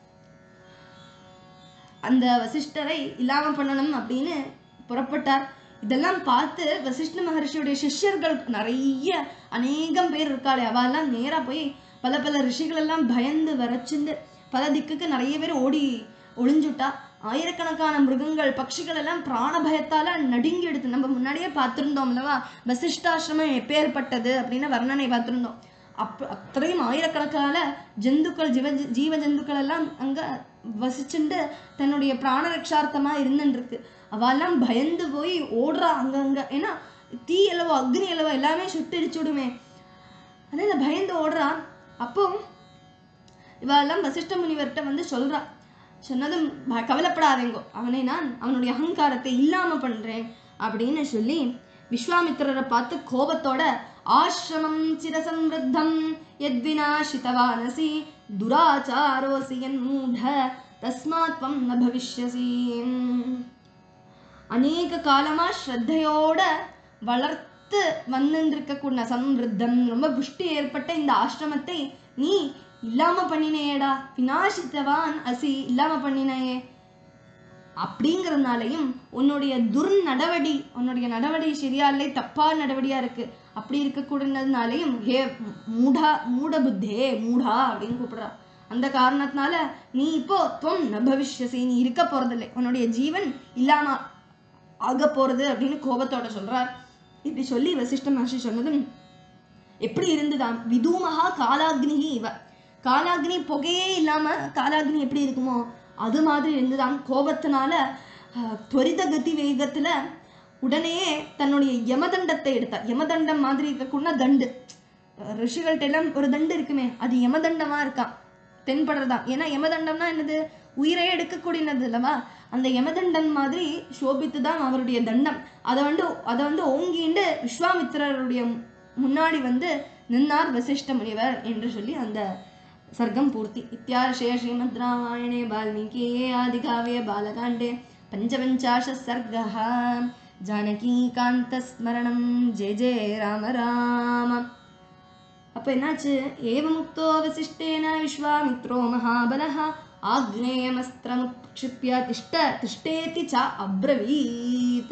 அந்த வசிஷ்டரை இல்லாம பண்ணணும் அப்படின்னு புறப்பட்டார் இதெல்லாம் பார்த்து வசிஷ்ட மகர்ஷியுடைய சிஷ்யர்கள் நிறைய அநேகம் பேர் இருக்காளே அவெல்லாம் நேரா போய் பல பல ரிஷிகள் எல்லாம் பயந்து வரச்சுண்டு பல திக்குக்கு நிறைய பேர் ஓடி ஒளிஞ்சுட்டா ஆயிரக்கணக்கான மிருகங்கள் பட்சிகள் எல்லாம் பிராண பயத்தால நடுங்கி எடுத்து நம்ம முன்னாடியே பார்த்திருந்தோம் அல்லவா வசிஷ்டாசிரமம் எப்பேற்பட்டது அப்படின்னு வர்ணனை பார்த்திருந்தோம் அப்ப அத்தனையும் ஆயிரக்கணக்கான ஜந்துக்கள் ஜீவ ஜீவ ஜந்துக்கள் எல்லாம் அங்க வசிச்சுண்டு தன்னுடைய பிராண ரக்ஷார்த்தமா இருந்துட்டு இருக்கு அவெல்லாம் பயந்து போய் ஓடுறா அங்கங்க ஏன்னா தீ அளவோ அக்னி அளவோ எல்லாமே சுட்டெரிச்சு விடுமே அதனால பயந்து ஓடுறா அப்போ இவெல்லாம் வசிஷ்ட முனிவர்கிட்ட வந்து சொல்றா சொன்னதும் ப- கவலைப்படாதேங்கோ அவனை நான் அவனுடைய அகங்காரத்தை இல்லாம பண்றேன் அப்படின்னு சொல்லி விஸ்வாமித்திரரை பார்த்து கோபத்தோட ஆசிரமம் சிரசம்ருத்தம் யத்வினாஷிதவானசி துராச்சாரோசி என் மூட தஸ்மாத் துவம் ந பவிஷ்யசி அநேக காலமா ஸ்ரத்தையோட வளர்த்து வந்துருக்கக்கூடிய சம்ருத்தம் ரொம்ப புஷ்டி ஏற்பட்ட இந்த ஆசிரமத்தை நீ இல்லாம பண்ணினேடா வினாசித்தவான் அசி இல்லாம பண்ணினையே அப்படிங்கறதுனாலையும் உன்னுடைய துர்நடவடி உன்னுடைய நடவடி சரியா இல்லை தப்பா நடவடியா இருக்கு அப்படி இருக்கக்கூடியதுனாலையும் ஹே மூடா மூட புத்தே மூடா அப்படின்னு கூப்பிடுறா அந்த காரணத்தினால நீ இப்போ துவம் ந பவிஷ்யசி நீ இருக்க போறதில்லை உன்னுடைய ஜீவன் இல்லாம ஆக போறது அப்படின்னு கோபத்தோட சொல்றார் இப்படி சொல்லி வசிஷ்ட மகர்ஷி சொன்னதும் எப்படி இருந்துதாம் விதூமகா காலாக்னிகி இவ காலாக்னி புகையே இல்லாம காலாக்னி எப்படி இருக்குமோ அது மாதிரி இருந்துதாம் கோபத்தினால அஹ், துரித கதி வேகத்துல உடனேயே தன்னுடைய யமதண்டத்தை எடுத்தார் யமதண்டம் மாதிரி இருக்கக்கூடிய தண்டு அஹ், ரிஷிகள்ட்ட எல்லாம் ஒரு தண்டு இருக்குமே அது யமதண்டமா இருக்கான் தென்படுறதா ஏன்னா யமதண்டம்னா என்னது உயிரை எடுக்கக்கூடியது அல்லவா அந்த யமதண்டம் மாதிரி சோபித்து தான் அவருடைய தண்டம் அதை வந்து அதை வந்து ஓங்கிண்டு விஸ்வாமித்திரருடைய முன்னாடி வந்து நின்னார் வசிஷ்ட முனிவர் என்று சொல்லி அந்த சர்க்கம் பூர்த்தி இத்தியார்ஷே ஸ்ரீமத் ராமாயணே வால்மீகியே ஆதிகாவே பாலகாண்டே பஞ்சபஞ்சாஷ சர்கः ஜானகீகாந்தஸ்மரணம் ஜெய ஜெய ராம ராம அப்ப என்னாச்சு ஏவமுக்தோ வசிஷ்டேன விஸ்வாமித்ரோ மகாபலः ஆக்னேயமஸ்திரமுக்ஷிப்ய திஷ்ட திஷ்டேதி ச அப்ரவீத்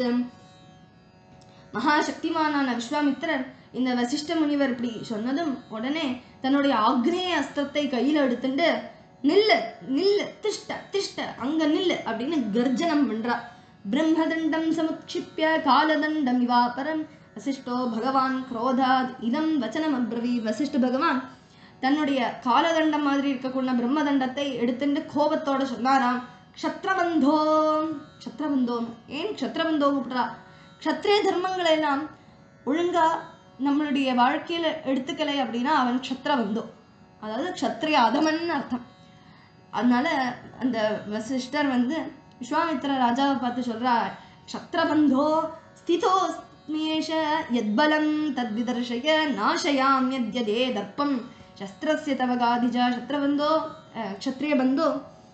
மகாசக்திமானான விஸ்வாமித்திரர் இந்த வசிஷ்ட முனிவர் இப்படி சொன்னதும் உடனே தன்னுடைய ஆக்னேய அஸ்திரத்தை கையில எடுத்துட்டு நில்லு நில்லு திஷ்ட திஷ்ட அங்க நில்லு அப்படின்னு கர்ஜனம் பண்றா பிரம்மதண்டம் சமுக்ஷிப்ய காலதண்டம் இவாபரம் வசிஷ்டோ பகவான் குரோதாத் இதம் வச்சனம் அப்ரவி வசிஷ்ட பகவான் தன்னுடைய காலதண்டம் மாதிரி இருக்கக்கூடிய பிரம்மதண்டத்தை எடுத்துட்டு கோபத்தோட சொன்னாராம் க்ஷத்ரபந்தோ க்ஷத்ரபந்தோ ஏன் க்ஷத்ரபந்தோ கூப்பிடுறா க்ஷத்ரிய தர்மங்களை எல்லாம் ஒழுங்கா நம்மளுடைய வாழ்க்கையில எடுத்துக்கலை அப்படின்னா அவன் க்ஷத்ரபந்தோ அதாவது க்ஷத்ரிய அதமன் அர்த்தம் அதனால அந்த வசிஷ்டர் வந்து விஸ்வாமித்திர ராஜாவை பார்த்து சொல்றா க்ஷத்ரபந்தோ ஸ்திதோ ஸ்மேஷ யத்பலம் தத்விதர்ஷய நாசயாம் யத்யதே தர்ப்பம் சஸ்திரஸ்ய தவ காதிஜா சத்ரபந்தோ அஹ், க்ஷத்ரிய பந்தோ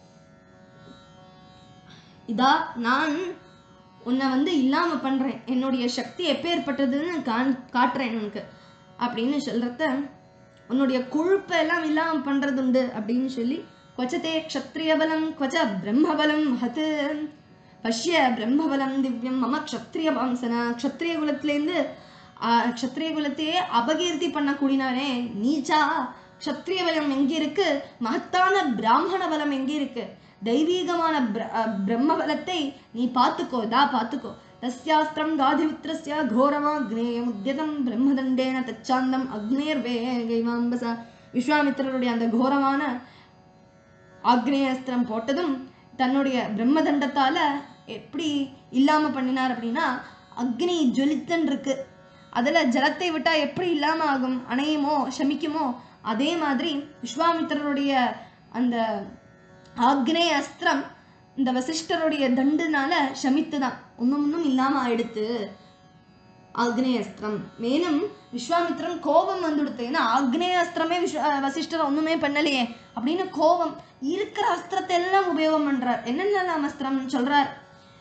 இதா நான் உன்னை வந்து இல்லாம பண்றேன் என்னுடைய சக்தி எப்பேற்பட்டதுன்னு காண் காட்டுறேன் உனக்கு அப்படின்னு சொல்றத உன்னுடைய கொழுப்பை எல்லாம் இல்லாம பண்றது உண்டு அப்படின்னு சொல்லி கொச்சதே க்ஷத்ரிய பலம் கொச்ச பிரம்மபலம் மகத் பஷ்ய பிரம்மபலம் திவ்யம் மம க்ஷத்ரிய வம்சனா க்ஷத்ரிய குலத்திலேருந்து ஆஹ், க்ஷத்ரிய குலத்தையே அபகீர்த்தி பண்ணக்கூடியனே நீச்சா க்ஷத்ரிய பலம் எங்க இருக்கு மகத்தான பிராமண பலம் எங்க இருக்கு தெய்வீகமான பிர- அஹ், பிரம்ம பலத்தை நீ பார்த்துக்கோ இதா பார்த்துக்கோ தஸ்யாஸ்திரம் காதிபுத்திரஸ்ய கோரமாக்னேயமுத்யதம் பிரம்மதண்டேன தச்சாந்தம் அக்னேர்வேகைவாம்பச விஸ்வாமித்திரருடைய அந்த கோரமான ஆக்னேயஸ்திரம் போட்டதும் தன்னுடைய பிரம்மதண்டத்தால எப்படி இல்லாம பண்ணினார் அப்படின்னா அக்னி ஜொலித்தன் இருக்கு அதுல ஜலத்தை விட்டா எப்படி இல்லாம ஆகும் அணையுமோ சமிக்குமோ அதே மாதிரி விஸ்வாமித்திரருடைய அந்த ஆக்னேய அஸ்திரம் இந்த வசிஷ்டருடைய தண்டுனால சமித்துதான் ஒன்றும் ஒன்றும் இல்லாம ஆயிடுத்து ஆக்னேயஸ்திரம் மேலும் விஸ்வாமித்திரன் கோபம் வந்துடுத்து ஏன்னா ஆக்னேயாஸ்திரமே விஸ்வ அஹ் வசிஷ்டர் ஒண்ணுமே பண்ணலையே அப்படின்னு கோபம் இருக்கிற அஸ்திரத்தை எல்லாம் உபயோகம் பண்றார் என்னென்ன அஸ்திரம் சொல்றார்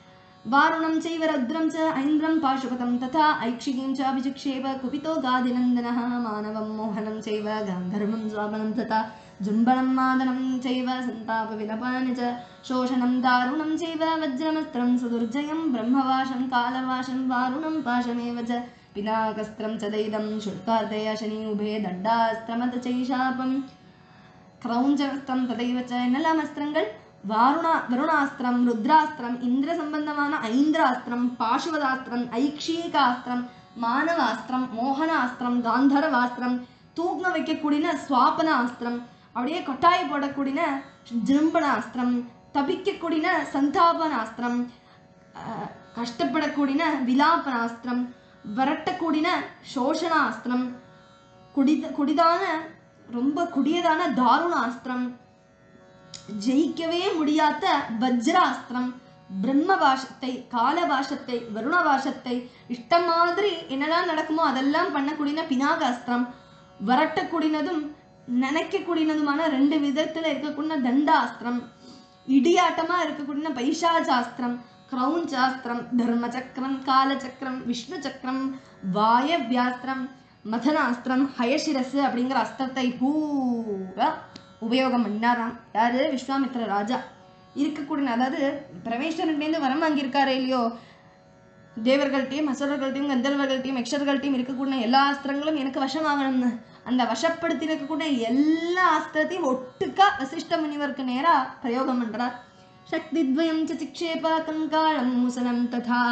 वारुणं चैव रद्रं च ऐन्द्रं पाशुपतं तथा ऐक्षिकीं चाभिचिक्षेप कुपितो गादिनन्दनः मानवं मोहनं चैव गान्धर्वं स्वापनं तथा जुम्बनं मादनं चैव सन्तापविलपानि च शोषणं दारुणं चैव वज्रमस्त्रं सुदुर्जयं ब्रह्मवाशं कालवाशं वारुणं पाशमेव च पिनाकस्त्रं च दैदं शुल्कार्दय शनि उभे दण्डास्त्रमत चैशापम् கிரௌஞ்சஸ்திரம் ததைவ ச என்னெல்லாம் அஸ்திரங்கள் வாருணா வருணாஸ்திரம் ருத்ராஸ்திரம் இந்திர சம்பந்தமான ஐந்திராஸ்திரம் பாசுவதாஸ்திரம் ஐக்ஷீகாஸ்திரம் மானவாஸ்திரம் மோகனாஸ்திரம் காந்தரவாஸ்திரம் தூங்க வைக்கக்கூடிய சுவாபனாஸ்திரம் அப்படியே கொட்டாய போடக்கூடிய ஜிரும்பனாஸ்திரம் தபிக்கக்கூடிய சந்தாபனாஸ்திரம் அஹ், கஷ்டப்படக்கூடிய விலாபனாஸ்திரம் வரட்டக்கூடிய சோஷணாஸ்திரம் குடித குடிதான ரொம்ப குடியதான தாருணாஸ்திரம் ஜெயிக்கவே முடியாத வஜ்ராஸ்திரம் பிரம்ம பாஷத்தை கால பாஷத்தை வருண பாஷத்தை இஷ்டம் மாதிரி என்னெல்லாம் நடக்குமோ அதெல்லாம் பண்ணக்கூடிய பினாகாஸ்திரம் வரட்டக்கூடினதும் நினைக்கக்கூடியதுமான ரெண்டு விதத்துல இருக்கக்கூடிய தண்டாஸ்திரம் இடியாட்டமா இருக்கக்கூடிய பைசாசாஸ்திரம் கிரௌஞ்சாஸ்திரம் தர்ம சக்கரம் கால சக்கரம் விஷ்ணு சக்கரம் வாயவியாஸ்திரம் மதனாஸ்திரம் ஹயசிரசு அப்படிங்கிற அஸ்திரத்தை பூரா உபயோகம் பண்ணாராம் யாரு விஸ்வாமித்ர ராஜா இருக்கக்கூடிய அதாவது பிரவேசன்லேருந்து வரம் வாங்கியிருக்காரு இல்லையோ தேவர்கள்ட்டையும் அசுரர்கள்ட்டையும் கந்தர்வர்கள்ட்டையும் யக்ஷர்கள்ட்டையும் இருக்கக்கூடிய எல்லா அஸ்திரங்களும் எனக்கு வசமாகணும்னு அந்த வசப்படுத்தி இருக்கக்கூடிய எல்லா அஸ்திரத்தையும் ஒட்டுக்கா வசிஷ்ட முனிவருக்கு நேரா பிரயோகம் பண்றார் சக்தித்வயம் ச சிக்ஷேப கங்காளம் முசலம் ததா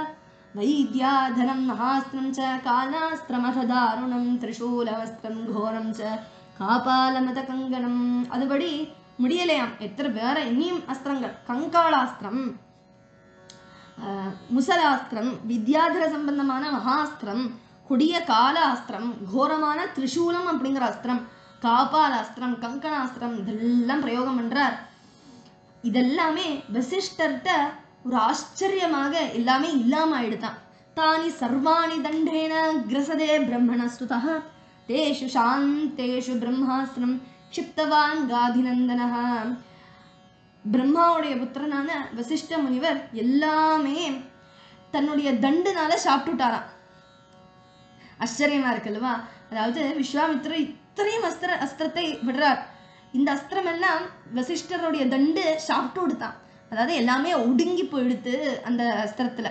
வைத்யாதனம் மகாஸ்திரம் ச காலாஸ்திரமத தாருணம் திரிசூலவஸ்திரம் கோரம் ச காபாலமத கங்கணம் அதுபடி முடியலையாம் எத்தனை வேற இனியும் அஸ்திரங்கள் கங்காளாஸ்திரம் ஆஹ் முசலாஸ்திரம் வித்யாதர சம்பந்தமான மகாஸ்திரம் கொடிய காலாஸ்திரம் கோரமான திரிசூலம் அப்படிங்கிற அஸ்திரம் காபாலாஸ்திரம் கங்கணாஸ்திரம் இதெல்லாம் பிரயோகம் பண்றார் இதெல்லாமே வசிஷ்டர்கிட்ட ஒரு ஆச்சரியமாக எல்லாமே இல்லாம ஆயிடுதான் தானி சர்வாணி தண்டேன கிரசதே பிரம்மணஸ்துதா தேஷு சாந்தேஷு பிரம்மாஸ்திரம் க்ஷிப்தவான் காதிநந்தனः பிரம்மாவுடைய புத்திரனான வசிஷ்ட முனிவர் எல்லாமே தன்னுடைய தண்டுனால சாப்பிட்டுட்டாராம் ஆச்சரியமா இருக்குல்லவா அதாவது விஸ்வாமித்திரர் இத்தனையும் அஸ்திர அஸ்திரத்தை விடுறார் இந்த அஸ்திரம் எல்லாம் வசிஷ்டருடைய தண்டு சாப்பிட்டு கொடுத்தான் அதாவது எல்லாமே ஒடுங்கி போயிடுத்து அந்த அஸ்திரத்துல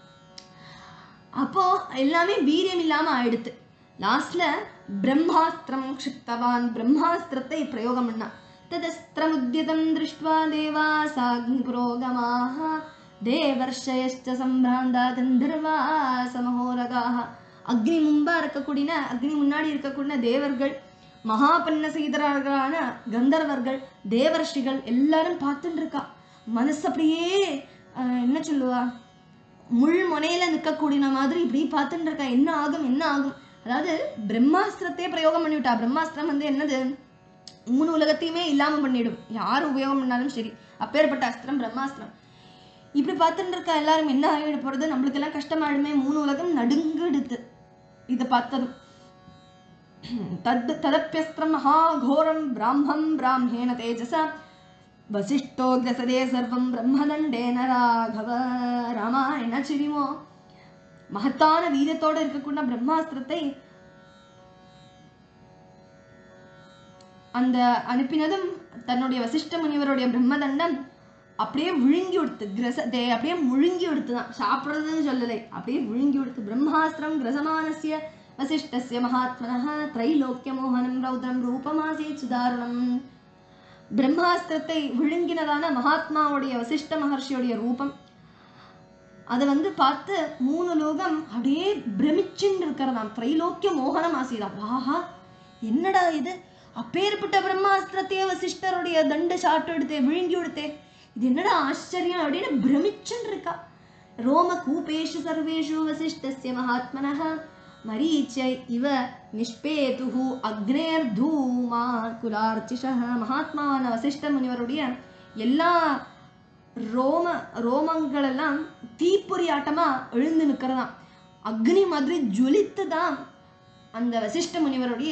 அப்போ எல்லாமே வீரியம் இல்லாம ஆயிடுத்து லாஸ்ட்ல பிரம்மாஸ்திரம் க்ஷிப்தவான் பிரம்மாஸ்திரத்தை பிரயோகம் பண்ணா ததஸ்திரமுத்யதம் திருஷ்டுவா தேவாசாக்னி புரோகமாக தேவர்ஷயஷ்ட சம்பிராந்தா கந்தர்வா சமஹோரகாக அக்னி முன்பா இருக்கக்கூடிய அக்னி முன்னாடி இருக்கக்கூடிய தேவர்கள் மகாபன்ன செய்தரான கந்தர்வர்கள் தேவர்ஷிகள் எல்லாரும் பார்த்துட்டு இருக்கா மனசு அப்படியே ஆஹ், என்ன சொல்லுவா முள் முனையில நிற்கக்கூடிய மாதிரி இப்படி பார்த்துட்டு இருக்கா என்ன ஆகும் என்ன ஆகும் அதாவது பிரம்மாஸ்திரத்தையே பிரயோகம் பண்ணிவிட்டா பிரம்மாஸ்திரம் வந்து என்னது மூணு உலகத்தையுமே இல்லாம பண்ணிடும் யார் உபயோகம் பண்ணாலும் சரி அப்பேற்பட்ட அஸ்திரம் பிரம்மாஸ்திரம் இப்படி பார்த்துட்டு இருக்கா எல்லாரும் என்ன ஆகிட போறது நம்மளுக்கு எல்லாம் கஷ்டமாயிடுமே மூணு உலகம் நடுங்கிடுத்து இதை பார்த்ததும் தத் ததப்பியஸ்திரம் மகாகோரம் பிராமம் பிராமேண தேஜசா வசிஷ்டோ கிரசதே சர்வம் பிரம்மதண்டேன ராகவ ராமாயண சிரிமோ மகத்தான வீரத்தோட இருக்கக்கூடிய பிரம்மாஸ்திரத்தை அந்த அனுப்பினதும் தன்னுடைய வசிஷ்ட முனிவருடைய பிரம்மதண்டம் அப்படியே விழுங்கி கொடுத்து கிரசதே அப்படியே முழுங்கி கொடுத்துதான் சாப்பிடுறதுன்னு சொல்லலை அப்படியே விழுங்கி கொடுத்து பிரம்மாஸ்திரம் கிரசமானசிய வசிஷ்டஸ்ய மகாத்மனः திரைலோக்கிய மோகனம் ரௌத்ரம் ரூபமாசீத் சுதாரணம் பிரம்மாஸ்திரத்தை விழுங்கினதான மகாத்மாவுடைய வசிஷ்ட மகர்ஷியுடைய ரூபம் அதை வந்து பார்த்து மூணு லோகம் அப்படியே பிரமிச்சுன்னு இருக்கிறதாம் திரைலோக்கிய மோகனம் ஆசீதாம் ஆஹா என்னடா இது அப்பேற்பட்ட பிரம்மாஸ்திரத்தையே வசிஷ்டருடைய தண்டு சாட்டு எடுத்தே விழுங்கி எடுத்தே இது என்னடா ஆச்சரியம் அப்படின்னு பிரமிச்சுன்னு இருக்கா ரோம கூபேஷு சர்வேஷு வசிஷ்டஸ்ய மகாத்மனः மரீச்ச இவ நிஷ்பேதுஹு அக்னேர் தூமா குலார்ச்சிஷः மகாத்மாவான வசிஷ்ட முனிவருடைய எல்லா ரோம ரோமங்கள் எல்லாம் தீப்பொறி ஆட்டமா எழுந்து நிற்கிறதாம் அக்னி மாதிரி ஜொலித்து தான் அந்த வசிஷ்ட முனிவருடைய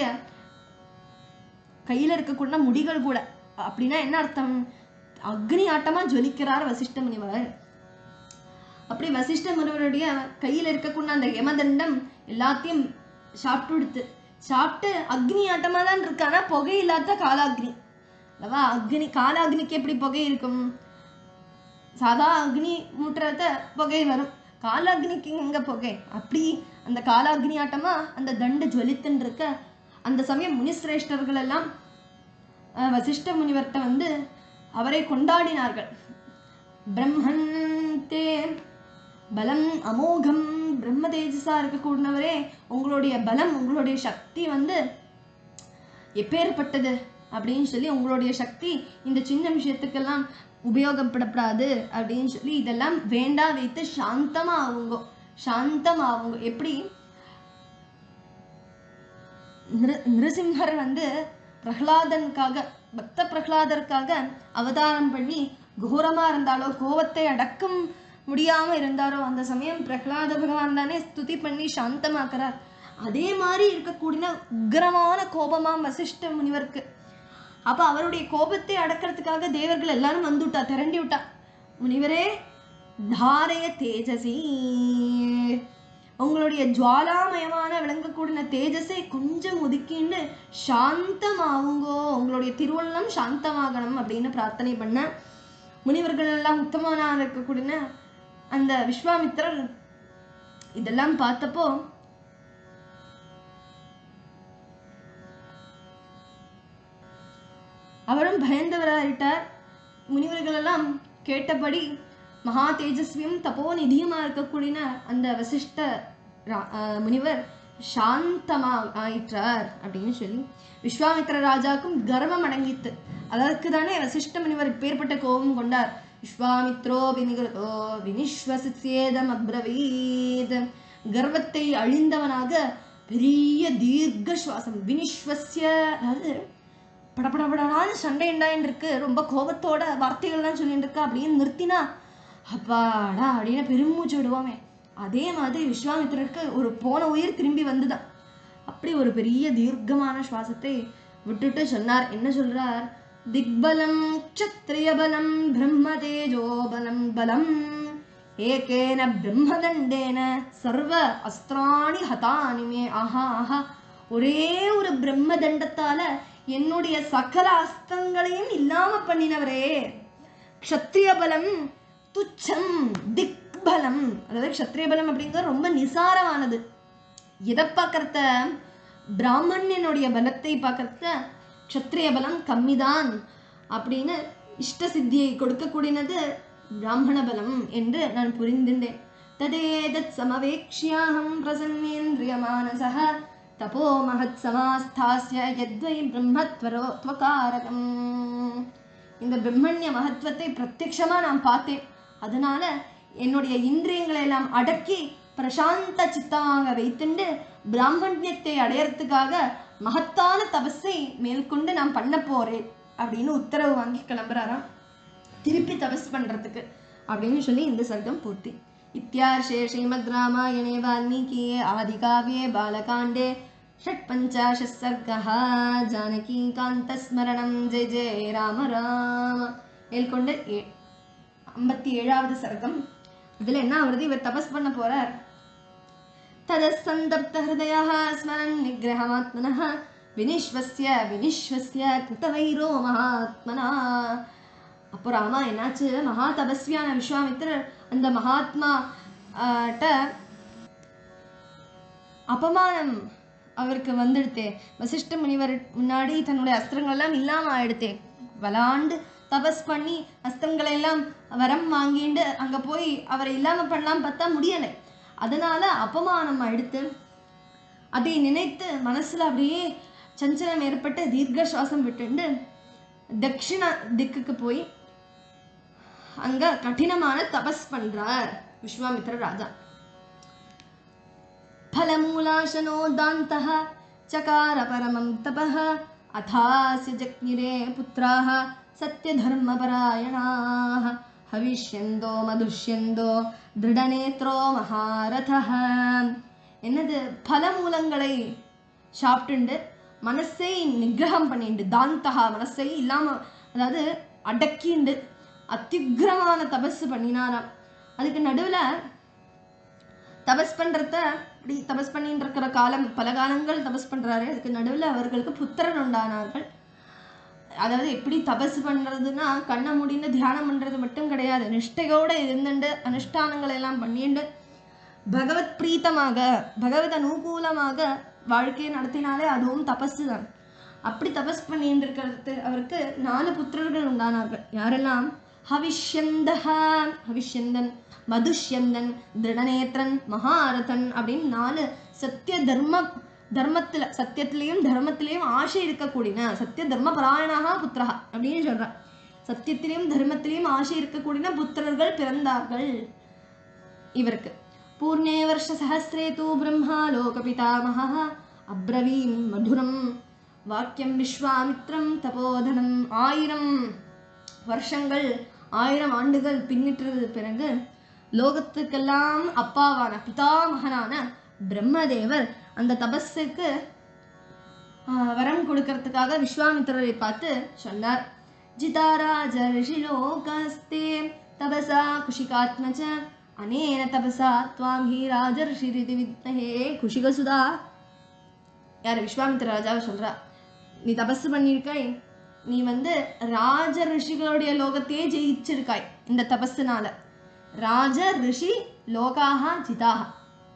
கையில இருக்கக்கூடிய முடிகள் கூட அப்படின்னா என்ன அர்த்தம் அக்னி ஆட்டமா ஜொலிக்கிறார் வசிஷ்ட முனிவர் அப்படி வசிஷ்ட முனிவருடைய கையில் இருக்கக்கூடிய அந்த யமதண்டம் எல்லாத்தையும் சாப்பிட்டு எடுத்து சாப்பிட்டு அக்னி ஆட்டமா தான் இருக்கு ஆனா புகை இல்லாத காலாக்னி அல்லவா அக்னி காலாக்னிக்கு எப்படி புகை இருக்கும் சாதா அக்னி மூட்டுறத புகை வரும் காலாக்னிக்கு எங்க புகை அப்படி அந்த காலாக்னி ஆட்டமா அந்த தண்டு ஜுவலித்துன்னு இருக்க அந்த சமயம் முனிசிரேஷ்டர்கள் எல்லாம் அஹ், வசிஷ்ட முனிவர்கிட்ட வந்து அவரை கொண்டாடினார்கள் பிரம்மன் தே பலம் அமோகம் பிரம்ம தேஜஸா இருக்கக்கூடியவரே உங்களுடைய பலம் உங்களுடைய சக்தி வந்து எப்பேற்பட்டது அப்படின்னு சொல்லி உங்களுடைய சக்தி இந்த சின்ன விஷயத்துக்கெல்லாம் உபயோகப்படப்படாது அப்படின்னு சொல்லி இதெல்லாம் வேண்டா வைத்து சாந்தமா ஆகுங்க சாந்தமா ஆகுங்க எப்படி நிரு நிருசிம்ஹர் வந்து பிரகலாதனுக்காக பக்த பிரகலாதருக்காக அவதாரம் பண்ணி கோரமா இருந்தாலோ கோவத்தை அடக்கும் முடியாம இருந்தாரோ அந்த சமயம் பிரகலாத பகவான் தானே ஸ்துதி பண்ணி சாந்தமாக்குறார் அதே மாதிரி இருக்கக்கூடிய உக்கிரமான கோபமா வசிஷ்ட முனிவருக்கு அப்ப அவருடைய கோபத்தை அடக்கிறதுக்காக தேவர்கள் எல்லாரும் வந்துட்டா திரண்டி விட்டா முனிவரே தாரைய தேஜசி உங்களுடைய ஜுவாலாமயமான விளங்கக்கூடிய தேஜஸை கொஞ்சம் ஒதுக்கிண்டு சாந்தமாவுங்கோ உங்களுடைய திருவள்ளம் சாந்தமாகணும் அப்படின்னு பிரார்த்தனை பண்ண முனிவர்கள் எல்லாம் உத்தமனா இருக்கக்கூடிய அந்த விஸ்வாமித்திரர் இதெல்லாம் பார்த்தப்போ அவரும் பயந்தவராயிட்டார் முனிவர்கள் எல்லாம் கேட்டபடி மகா தேஜஸ்வியும் தப்போ நிதியுமா இருக்கக்கூடிய அந்த வசிஷ்ட ரா- ஆஹ் முனிவர் சாந்தமா ஆயிற்றார் அப்படின்னு சொல்லி விஸ்வாமித்திர ராஜாக்கும் கர்வம் அடங்கித்து அதற்கு தானே வசிஷ்ட முனிவர் இப்பேற்பட்ட கோபம் கொண்டார் விஸ்வாமித்ரோ வினிகிருதோ வினிஸ்வசியேதம் அப்ரவீத் கர்வத்தை அழிந்தவனாக பெரிய தீர்க்க சுவாசம் வினிஸ்வசிய அதாவது படபடபடான்னு சண்டை உண்டாயின்னு இருக்கு ரொம்ப கோபத்தோட வார்த்தைகள்லாம் சொல்லிட்டு இருக்கா அப்படின்னு நிறுத்தினா அப்பாடா அப்படின்னு பெருமூச்சு விடுவோமே அதே மாதிரி விஸ்வாமித்திரருக்கு ஒரு போன உயிர் திரும்பி வந்துதான் அப்படி ஒரு பெரிய தீர்க்கமான சுவாசத்தை விட்டுட்டு சொன்னார் என்ன சொல்றார் திக்பலம் க்ஷத்ரிய பலம் பிரம்ம தேஜோ பலம் பலம் ஏகேன பிரம்மதண்டேன சர்வ அஸ்திராணி ஹதானி மே ஆஹா ஆஹா ஒரே ஒரு பிரம்ம தண்டத்தால என்னுடைய சகல அஸ்திரங்களையும் இல்லாம பண்ணினவரே க்ஷத்ரிய பலம் துச்சம் திக்பலம் அதாவது க்ஷத்ரிய பலம் அப்படிங்கிறது ரொம்ப நிசாரமானது எதை பார்க்கறத பிராமணனுடைய பலத்தை பார்க்கறத க்ஷத்ரிய பலம் கம்மிதான் அப்படின்னு இஷ்ட சித்தியை கொடுக்கக்கூடியது பிராமண பலம் என்று நான் புரிந்திருந்தேன் ததேதத் சமவேக்ஷ்யாஹம் பிரசன்னேந்திரியமானசः தபோ மகத் சமாஸ்தாஸ்ய யத்வை பிரம்மத்வரோ துவகாரகம் இந்த பிரம்மண்ய மகத்துவத்தை பிரத்யக்ஷமா நான் பார்த்தேன் அதனால என்னுடைய இந்திரியங்களை எல்லாம் அடக்கி பிரசாந்த சித்தமாக வைத்துண்டு பிராமணியத்தை அடையறதுக்காக மகத்தான தபஸை மேற்கொண்டு நான் பண்ண போறேன் அப்படின்னு உத்தரவு வாங்கி கிளம்புறாராம் திருப்பி தபஸ் பண்றதுக்கு அப்படின்னு சொல்லி இந்த சர்க்கம் பூர்த்தி இத்தியார்ஷே ஸ்ரீமத் ராமாயணே வால்மீகியே ஆதிகாவ்யே பாலகாண்டே षट्पञ्चाशत् सर्गः ஜானகீகாந்தஸ்மரணம் ஜெய ஜெய ராம ராம மேற்கொண்டு ஏ- ஐம்பத்தி ஏழாவது சர்க்கம் இதுல என்ன ஆகுறது இவர் தபஸ் பண்ண போறார் ததசந்தப்த ஹிருதயः ஸ்மரன் நிகிரகமாத்மனः வினிஷ்வஸ்ய வினிஷ்வஸ்ய கிருதவைரோ மகாத்மனா அப்போ ராமா என்னாச்சு மகா தபஸ்வியான விஸ்வாமித்திரர் அந்த மகாத்மா ஆஹ், ட்ட அபமானம் அவருக்கு வந்துடுத்தே வசிஷ்ட முனிவர் முன்னாடி தன்னுடைய அஸ்திரங்கள் எல்லாம் இல்லாம ஆயிடுத்தே வலாண்டு தபஸ் பண்ணி அஸ்திரங்களை எல்லாம் வரம் வாங்கிண்டு அங்க போய் அவரை இல்லாம பண்ணலாம் பார்த்தா முடியலை அதனால அபமானம் எடுத்து அதை நினைத்து மனசுல அப்படியே சஞ்சலம் ஏற்பட்டு தீர்க்க சுவாசம் விட்டுண்டு தட்சிண திக்குக்கு போய் அங்க கடினமான தபஸ் பண்றார் விஸ்வாமித்திர ராஜா फलमूलाशनोदान्तः चकार परमं तपः अथास्य जज्ञिरे पुत्राः सत्यधर्मपरायणाः हविष्यन्दो मधुष्यन्दோ திருடநேத்ரோ மகாரதः என்னது பலமூலங்களை சாப்பிட்டுண்டு மனசை நிகிரகம் பண்ணிண்டு தாந்தகா மனசை இல்லாம அதாவது அடக்கிண்டு அத்தியுக்ரமான தபஸ் பண்ணினாராம் அதுக்கு நடுவுல தபஸ் பண்றத இப்படி தபஸ் பண்ணிட்டு இருக்கிற காலம் பல காலங்கள் தபஸ் பண்றாரு அதுக்கு நடுவுல அவர்களுக்கு புத்திரன் உண்டானார்கள் அதாவது எப்படி தபஸ் பண்றதுன்னா கண்ணை மூடின்னு தியானம் பண்றது மட்டும் கிடையாது நிஷ்டையோட இருந்துட்டு அனுஷ்டானங்களை எல்லாம் பண்ணிண்டு பகவத் பிரீத்தமாக பகவத் அனுகூலமாக வாழ்க்கையை நடத்தினாலே அதுவும் தபஸ் தான் அப்படி தபஸ் பண்ணிட்டு இருக்கிறது அவருக்கு நாலு புத்திரர்கள் உண்டானார்கள் யாரெல்லாம் ஹவிஷ்யந்தஹ ஹவிஷ்யந்தன் மதுஷ்யந்தன் திருடநேத்திரன் மகாரதன் அப்படின்னு நாலு சத்திய தர்ம தர்மத்துல சத்தியத்திலையும் தர்மத்திலையும் ஆசை இருக்கக்கூடிய சத்திய தர்ம பராயணாக புத்திரா அப்படின்னு சொல்றான் சத்தியத்திலையும் தர்மத்திலையும் ஆசை இருக்கக்கூடிய புத்திரர்கள் பிறந்தார்கள் இவருக்கு பூர்ணே வருஷ சஹசிரே தூ பிரம்மா லோகபிதாமகः அப்ரவீம் மதுரம் வாக்கியம் விஸ்வாமித்ரம் தபோதனம் ஆயிரம் வருஷங்கள் ஆயிரம் ஆண்டுகள் பின்னிட்டது பிறகு லோகத்துக்கெல்லாம் அப்பாவான பிதாமகனான பிரம்மதேவர் அந்த தபஸுக்கு ஆஹ், வரம் கொடுக்கறதுக்காக விஸ்வாமித்திரரை பார்த்து சொன்னார் ஜிதாராஜ ரிஷிலோகஸ்தே தபசா குஷிகாத்மஜ அனேன தபசா துவாம் ஹி ராஜர்ஷிரிதி வித்மஹே குஷிகசுதா யார் விஸ்வாமித்திர ராஜாவை சொல்றா நீ தபஸ் பண்ணியிருக்காய் நீ வந்து ராஜ ரிஷிகளுடைய லோகத்தையே ஜெயிச்சிருக்காய் இந்த தபஸுனால ராஜ ரிஷி லோகாஹா ஜிதாஹா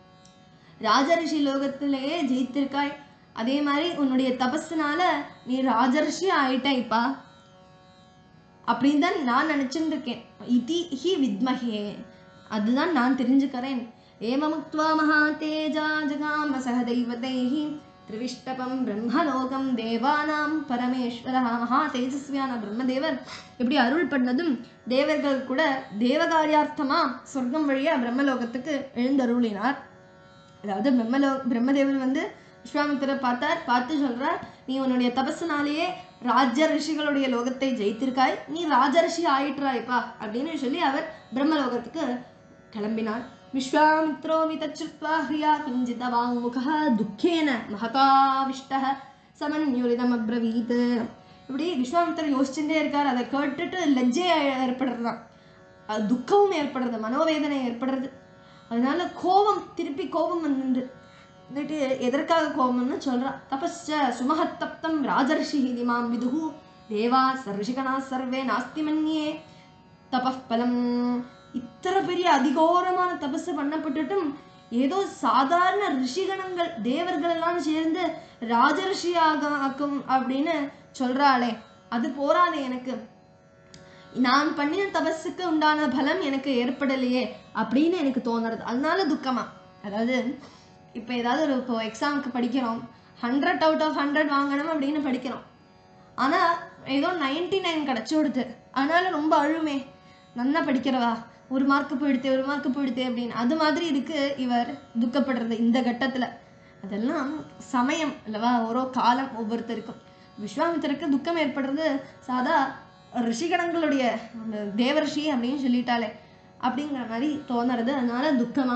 ராஜ ரிஷி லோகத்திலேயே ஜெயித்திருக்காய் அதே மாதிரி உன்னுடைய தபஸுனால நீ ராஜரிஷி ஆயிட்டாய்ப்பா அப்படின்னு தான் நான் நினைச்சுட்டு இருக்கேன் இதி ஹி வித்மஹே அதுதான் நான் தெரிஞ்சுக்கிறேன் ஏமமுக்த்வா மகா தேஜா ஜகாம சக தெய்வதைஹி திரிவிஷ்டபம் பிரம்மலோகம் தேவானாம் பரமேஸ்வரா மகா தேஜஸ்வியான பிரம்மதேவர் இப்படி அருள் பண்ணதும் தேவர்கள் கூட தேவகாரியார்த்தமா சொர்க்கம் வழியா பிரம்மலோகத்துக்கு எழுந்தருளினார் அதாவது பிரம்மலோ பிரம்மதேவர் வந்து விஸ்வாமித்திர பார்த்தார் பார்த்து சொல்றார் நீ உன்னுடைய தபஸுனாலேயே ராஜ ரிஷிகளுடைய லோகத்தை ஜெயித்திருக்காய் நீ ராஜரிஷி ஆயிட்டுறாய்ப்பா அப்படின்னு சொல்லி அவர் பிரம்மலோகத்துக்கு கிளம்பினார் விஸ்வாமித்ரோ விதச்சுத்வா ஹிரியா கிஞ்சித வாங்முக துக்கேன மகதாவிஷ்ட சமன்யுரிதம் அப்ரவீத் இப்படி விஸ்வாமித்திரர் யோசிச்சுட்டே இருக்கார் அதை கேட்டுட்டு லஜ்ஜை ஏற்படுறதுதான் அது துக்கமும் ஏற்படுறது மனோவேதனை ஏற்படுறது அதனால கோபம் திருப்பி கோபம் வந்து வந்துட்டு எதற்காக கோபம்னு சொல்றா தபஸ்ச சுமஹத்தப்தம் ராஜர்ஷி திமாம் விதுகு தேவா சர்ஷிகனா சர்வே நாஸ்தி மன்யே தபஃபலம் இத்தனை பெரிய அதிகோரமான தபஸ் பண்ணப்பட்டுட்டும் ஏதோ சாதாரண ரிஷிகணங்கள் தேவர்கள் எல்லாம் சேர்ந்து ராஜரிஷி ஆக ஆக்கும் அப்படின்னு சொல்றாளே அது போராதே எனக்கு நான் பண்ணின தபஸுக்கு உண்டான பலம் எனக்கு ஏற்படலையே அப்படின்னு எனக்கு தோணுறது அதனால துக்கமா அதாவது இப்போ ஏதாவது ஒரு இப்போ எக்ஸாமுக்கு படிக்கிறோம் ஹண்ட்ரட் அவுட் ஆஃப் ஹண்ட்ரட் வாங்கணும் அப்படின்னு படிக்கிறோம் ஆனா ஏதோ நைன்டி நைன் கிடச்சி கொடுத்து அதனால ரொம்ப அழுமே நல்லா படிக்கிறவா ஒரு மார்க் போயிடுத்தே ஒரு மார்க் போயிடுத்தே அப்படின்னு அது மாதிரி இருக்கு இவர் துக்கப்படுறது இந்த கட்டத்துல அதெல்லாம் சமயம் அல்லவா ஒரு காலம் ஒவ்வொருத்தருக்கும் விஸ்வாமித்திரருக்கு துக்கம் ஏற்படுறது சாதா ரிஷிகணங்களுடைய அந்த தேவரிஷி அப்படின்னு சொல்லிட்டாலே அப்படிங்கிற மாதிரி தோணுறது அதனால துக்கமா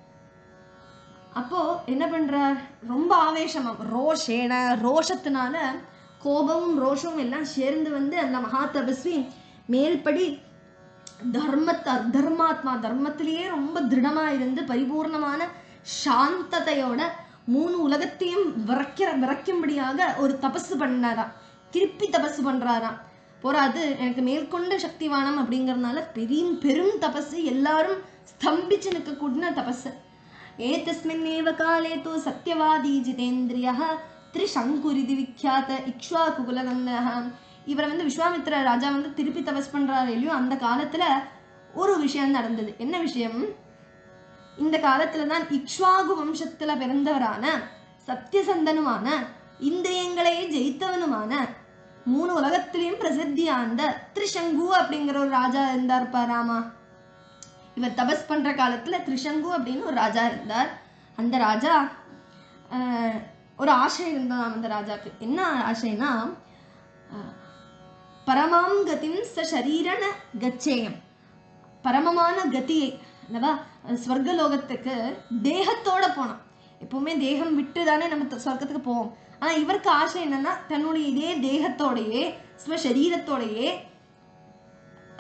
அப்போ என்ன பண்றார் ரொம்ப ஆவேசமா ரோஷேன ரோஷத்தினால கோபமும் ரோஷமும் எல்லாம் சேர்ந்து வந்து அந்த மகா தபஸ்வி மேல்படி தர்மத்தை தர்மாத்மா தர்மத்திலேயே ரொம்ப திருடமா இருந்து பரிபூர்ணமான சாந்ததையோட மூணு உலகத்தையும் விரைக்கிற விரைக்கும்படியாக ஒரு தபசு பண்ணாராம் திருப்பி தபசு பண்றாராம் போராது எனக்கு மேற்கொண்ட சக்திவானம் அப்படிங்கறதுனால பெரிய பெரும் தபசு எல்லாரும் ஸ்தம்பிச்சு நிற்கக்கூடிய தபசு ஏதஸ்மின்னேவ காலே தூ சத்யவாதி ஜிதேந்திரியா திரிசங்குரிதி விக்யாத இக்ஷ்வாகுகுலநந்தः இவரை வந்து விஸ்வாமித்திர ராஜா வந்து திருப்பி தபஸ் பண்றாரு இல்லையோ அந்த காலத்துல ஒரு விஷயம் நடந்தது என்ன விஷயம் இந்த காலத்துல தான் இக்ஷ்வாகு வம்சத்துல பிறந்தவரான சத்தியசந்தனுமான இந்திரியங்களையே ஜெயித்தவனுமான மூணு உலகத்திலையும் பிரசித்தியாந்த திரிசங்கு அப்படிங்கிற ஒரு ராஜா இருந்தார் பாராமா இவர் தபஸ் பண்ற காலத்துல திரிசங்கு அப்படின்னு ஒரு ராஜா இருந்தார் அந்த ராஜா ஆஹ், ஒரு ஆசை இருந்ததாம் அந்த ராஜாக்கு என்ன ஆசைனா ஆஹ், பரமாம் கதிம் ச சரீரன கச்சேயம் பரமமான கதியை அல்லவா ஸ்வர்க லோகத்துக்கு தேகத்தோட போனோம் எப்பவுமே தேகம் விட்டு தானே நம்ம த- சொர்க்கத்துக்கு போவோம் ஆனா இவருக்கு ஆசை என்னன்னா தன்னுடைய இதே தேகத்தோடையே ஸ்வ சரீரத்தோடையே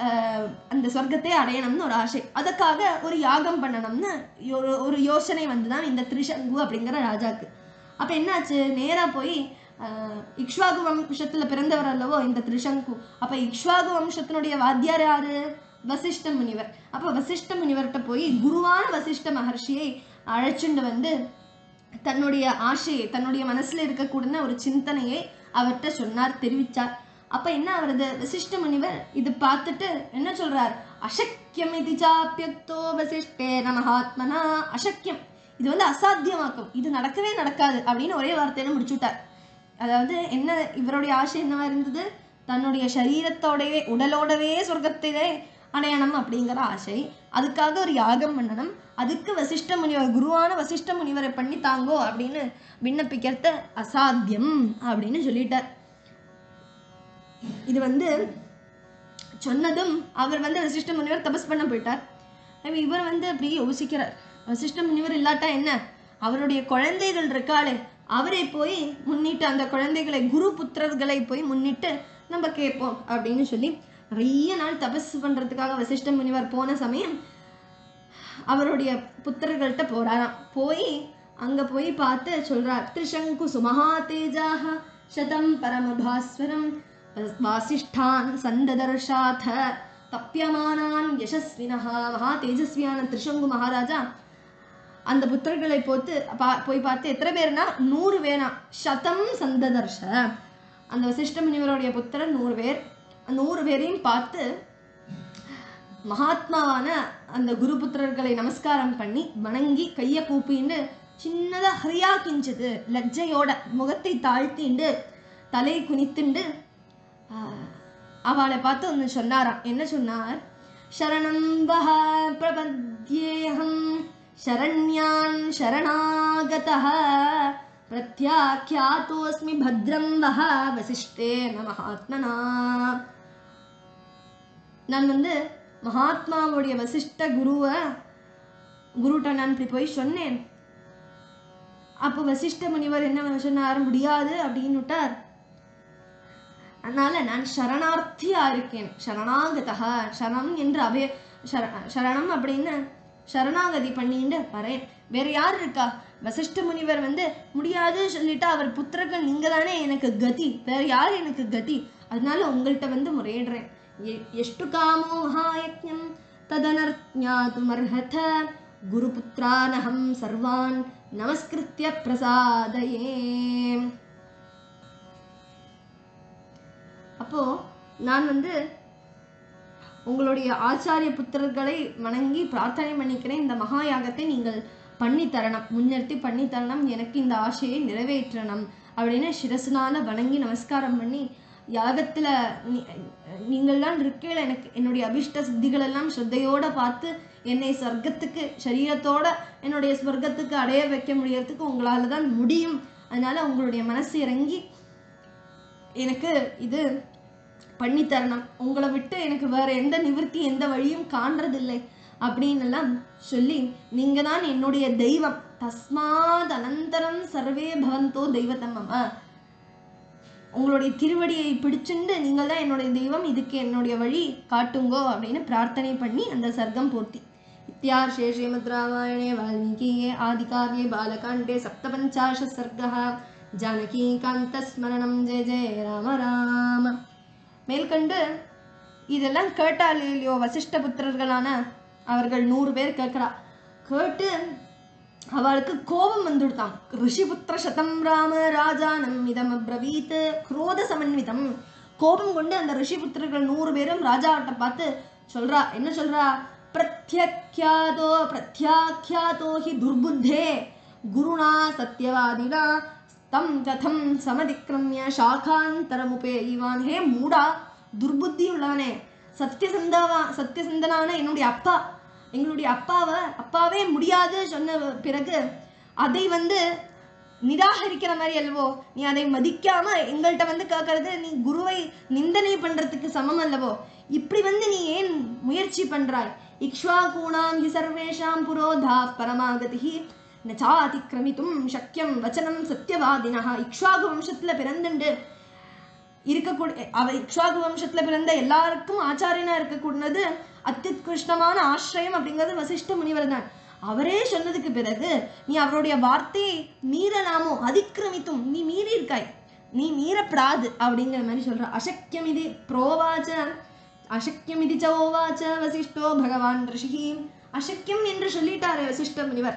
ஆஹ், அந்த சொர்க்கத்தை அடையணும்னு ஒரு ஆசை அதுக்காக ஒரு யாகம் பண்ணணும்னு ஒரு ஒரு யோசனை வந்துதான் இந்த திரிசங்கு அப்படிங்கிற ராஜாக்கு அப்ப என்னாச்சு நேரா போய் ஆஹ், இக்ஷ்வாகு வம்சத்துல பிறந்தவர் அல்லவோ இந்த திரிசங்கு அப்ப இக்ஷ்வாகு வம்சத்தினுடைய வாத்தியார் யாரு வசிஷ்ட முனிவர் அப்ப வசிஷ்ட முனிவர்கிட்ட போய் குருவான வசிஷ்ட மகர்ஷியை அழைச்சுண்டு வந்து தன்னுடைய ஆசையை தன்னுடைய மனசுல இருக்கக்கூடிய ஒரு சிந்தனையை அவர்கிட்ட சொன்னார் தெரிவிச்சார் அப்ப என்ன அவரது வசிஷ்ட முனிவர் இது பார்த்துட்டு என்ன சொல்றார் அசக்கியம் இது சாப்பியக்தோ வசிஷ்டேன மகாத்மனா அசக்கியம் இது வந்து அசாத்தியமாக்கும் இது நடக்கவே நடக்காது அப்படின்னு ஒரே வார்த்தையில முடிச்சுட்டார் அதாவது என்ன இவருடைய ஆசை என்னவா இருந்தது தன்னுடைய சரீரத்தோடவே உடலோடவே சொர்க்கத்திலே அடையணும் அப்படிங்கிற ஆசை அதுக்காக ஒரு யாகம் பண்ணணும் அதுக்கு வசிஷ்ட முனிவர் குருவான வசிஷ்ட முனிவரை பண்ணி தாங்கோ அப்படின்னு விண்ணப்பிக்கிறத அசாத்தியம் அப்படின்னு சொல்லிட்டார் இது வந்து சொன்னதும் அவர் வந்து வசிஷ்ட முனிவர் தபஸ் பண்ண போயிட்டார் அப்ப இவர் வந்து அப்படியே யோசிக்கிறார் வசிஷ்ட முனிவர் இல்லாட்டா என்ன அவருடைய குழந்தைகள் இருக்காளே அவரை போய் முன்னிட்டு அந்த குழந்தைகளை குரு புத்திரர்களை போய் முன்னிட்டு நம்ம கேட்போம் அப்படின்னு சொல்லி நிறைய நாள் தபஸ் பண்றதுக்காக வசிஷ்ட முனிவர் போன சமயம் அவருடைய புத்திரர்கள்ட்ட போறாராம் போய் அங்க போய் பார்த்து சொல்றார் திரிசங்கு சுமஹா தேஜாக சதம் பரமபாஸ்வரம் வாசிஷ்டான் சந்ததர்ஷாத தப்பியமானான் யசஸ்வினஹா மகா தேஜஸ்வியான திரிசங்கு மகாராஜா அந்த புத்தர்களை போத்து பா- போய் பார்த்து எத்தனை பேர்னா நூறு பேனா சதம் சந்ததர்ஷ அந்த வசிஷ்ட முனிவருடைய புத்திரர் நூறு பேர் அந்த நூறு பேரையும் பார்த்து மகாத்மாவான அந்த குருபுத்திரர்களை நமஸ்காரம் பண்ணி வணங்கி கையை கூப்பிண்டு சின்னதா ஹரியா கிஞ்சது லஜ்ஜையோட முகத்தை தாழ்த்திண்டு தலை குனித்துண்டு ஆஹ், அவளை பார்த்து ஒன்று சொன்னாராம் என்ன சொன்னார் சரணம் வஹ பிரபத்யேஹம் சரண்யான் சரணாகதः பிரத்யாख्यातोऽस्मि भद्रं वः வசிஷ்டேன மகாத்மனா நான் வந்து மகாத்மாவுடைய வசிஷ்ட குருவை குருட்ட நான் இப்படி போய் சொன்னேன் அப்போ வசிஷ்ட முனிவர் என்ன சொன்னார் முடியாது அப்படின்னு விட்டார் அதனால நான் சரணார்த்தியா இருக்கேன் சரணாகதா சரணம் என்று அபய சர- சரணம் அப்படின்னு சரணாகதி பண்ணிட்டு வரேன் வேற யார் இருக்கா வசிஷ்ட முனிவர் வந்து முடியாது சொல்லிட்டு அவர் புத்திரர்கள் நீங்க தானே எனக்கு கதி வேற யார் எனக்கு கதி அதனால உங்கள்கிட்ட வந்து முறையிடுறேன் எ- எஷ்டு காமோ மகாயஜ்ஞம் ததனர்ஞாதுமர்ஹத குருபுத்திரானஹம் சர்வான் நமஸ்கிருத்திய பிரசாதயே அப்போ நான் வந்து உங்களுடைய ஆச்சாரிய புத்திரர்களை வணங்கி பிரார்த்தனை பண்ணிக்கிறேன் இந்த மகா யாகத்தை நீங்கள் பண்ணி தரணும் முன்னிறுத்தி பண்ணி தரணும் எனக்கு இந்த ஆசையை நிறைவேற்றணும் அப்படின்னு சிரசுனால வணங்கி நமஸ்காரம் பண்ணி யாகத்துல நீ- நீங்கள்லாம் இருக்கீங்கள எனக்கு என்னுடைய அபிஷ்ட சித்திகள் எல்லாம் ஸ்ரத்தையோட பார்த்து என்னை சொர்க்கத்துக்கு சரீரத்தோட என்னுடைய சொர்க்கத்துக்கு அடைய வைக்க முடியறதுக்கு உங்களால தான் முடியும் அதனால உங்களுடைய மனசு இறங்கி எனக்கு இது பண்ணி தரணும் உங்களை விட்டு எனக்கு வேற எந்த நிவர்த்தி எந்த வழியும் காண்றதில்லை அப்படின்னு எல்லாம் சொல்லி நீங்க தான் என்னுடைய தெய்வம் தஸ்மாத் அனந்தரம் சர்வே பவந்தோ தெய்வத்தம் மம உங்களுடைய திருவடியை பிடிச்சுண்டு நீங்கள் தான் என்னுடைய தெய்வம் இதுக்கு என்னுடைய வழி காட்டுங்கோ அப்படின்னு பிரார்த்தனை பண்ணி அந்த சர்க்கம் பூர்த்தி இத்தியார்ஷே ஸ்ரீமத் ராமாயணே வால்மீகியே ஆதிகாவ்யே பாலகாண்டே சப்தபஞ்சாஷத் சர்க்கः ஜானகீகாந்தஸ்மரணம் ஜெய ஜெய ராம ராம மேற்கண்டு இதெல்லாம் கேட்டால் இல்லையோ வசிஷ்ட புத்திரர்களான அவர்கள் நூறு பேர் கேட்கிறா கேட்டு அவளுக்கு கோபம் வந்துடுதாம் ரிஷிபுத்திர சதம் ராம ராஜானம் இதம் அப்ரவீத் குரோத சமன்விதம் கோபம் கொண்டு அந்த ரிஷிபுத்திரர்கள் நூறு பேரும் ராஜாவிட்ட பார்த்து சொல்றா என்ன சொல்றா பிரத்யக்யாதோ பிரத்யாக்கியாதோ ஹி துர்புத்தே குருணா சத்யவாதினா தம் கதம் சமதிக்கிரமிய சாகாந்தரமுபே இவான் ஹே மூடா துர்புத்தி உள்ளவனே சத்தியசந்தாவா சத்தியசந்தனான என்னுடைய அப்பா எங்களுடைய அப்பாவை அப்பாவே முடியாது சொன்ன பிறகு அதை வந்து நிராகரிக்கிற மாதிரி அல்லவோ நீ அதை மதிக்காம எங்கள்கிட்ட வந்து கேட்கறது நீ குருவை நிந்தனை பண்றதுக்கு சமம் அல்லவோ இப்படி வந்து நீ ஏன் முயற்சி பண்றாய் இக்ஷ்வாகூணாம் ஹி சர்வேஷாம் புரோதா பரமாகதி நச்சாதிக்கிரமித்தும் சக்கியம் வச்சனம் சத்தியவாதினஹா இக்ஷ்வாகு வம்சத்துல பிறந்துண்டு இருக்கக்கூடிய அவ இக்ஷாகு வம்சத்துல பிறந்த எல்லாருக்கும் ஆச்சாரியனா இருக்கக்கூடியது அத்தியுத்கிருஷ்டமான ஆசிரியம் அப்படிங்கிறது வசிஷ்ட முனிவர் தான் அவரே சொன்னதுக்கு பிறகு நீ அவருடைய வார்த்தையை மீறலாமோ அதிக்கிரமித்தும் நீ மீறி இருக்காய் நீ மீறப்படாது அப்படிங்கிற மாதிரி சொல்ற அசக்கியம் இது புரோவாச்ச அசக்கியம் இது சோவாச்ச வசிஷ்டோ பகவான் ரிஷி அசக்கியம் என்று சொல்லிட்டாரு வசிஷ்ட முனிவர்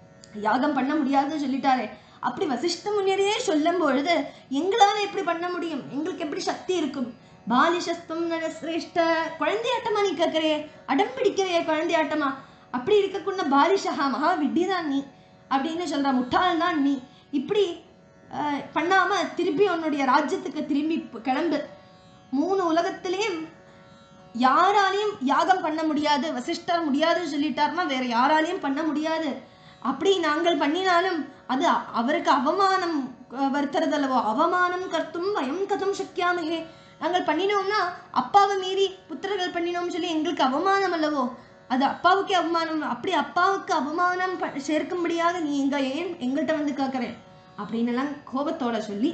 யாகம் பண்ண முடியாதுன்னு சொல்லிட்டாரே அப்படி வசிஷ்ட முனிவரையே சொல்லும் பொழுது எங்களால எப்படி பண்ண முடியும் எங்களுக்கு எப்படி சக்தி இருக்கும் பாலிஷஸ்தம் நரசிரேஷ்ட குழந்தையாட்டமா நீ கேட்கறியே அடம் பிடிக்கிறையே குழந்தையாட்டமா அப்படி இருக்கக்கூடிய பாலிஷஹா மகா விட்டிதான் நீ அப்படின்னு சொல்ற முட்டாள் தான் நீ இப்படி அஹ், பண்ணாம திருப்பி உன்னுடைய ராஜ்யத்துக்கு திரும்பி போ- கிளம்பு மூணு உலகத்திலேயும் யாராலையும் யாகம் பண்ண முடியாது வசிஷ்டர் முடியாதுன்னு சொல்லிட்டாருன்னா வேற யாராலையும் பண்ண முடியாது அப்படி நாங்கள் பண்ணினாலும் அது அ- அவருக்கு அவமானம் அஹ், வருத்துறது அல்லவோ அவமானம் கர்த்தும் வயம் கதம் சக்கியாமையே நாங்கள் பண்ணினோம்னா அப்பாவை மீறி புத்திரர்கள் பண்ணினோம்னு சொல்லி எங்களுக்கு அவமானம் அல்லவோ அது அப்பாவுக்கே அவமானம் அப்படி அப்பாவுக்கு அவமானம் ப- சேர்க்கும்படியாக நீ எங்க ஏன் எங்கள்கிட்ட வந்து கேட்குறேன் அப்படின்னு எல்லாம் கோபத்தோட சொல்லி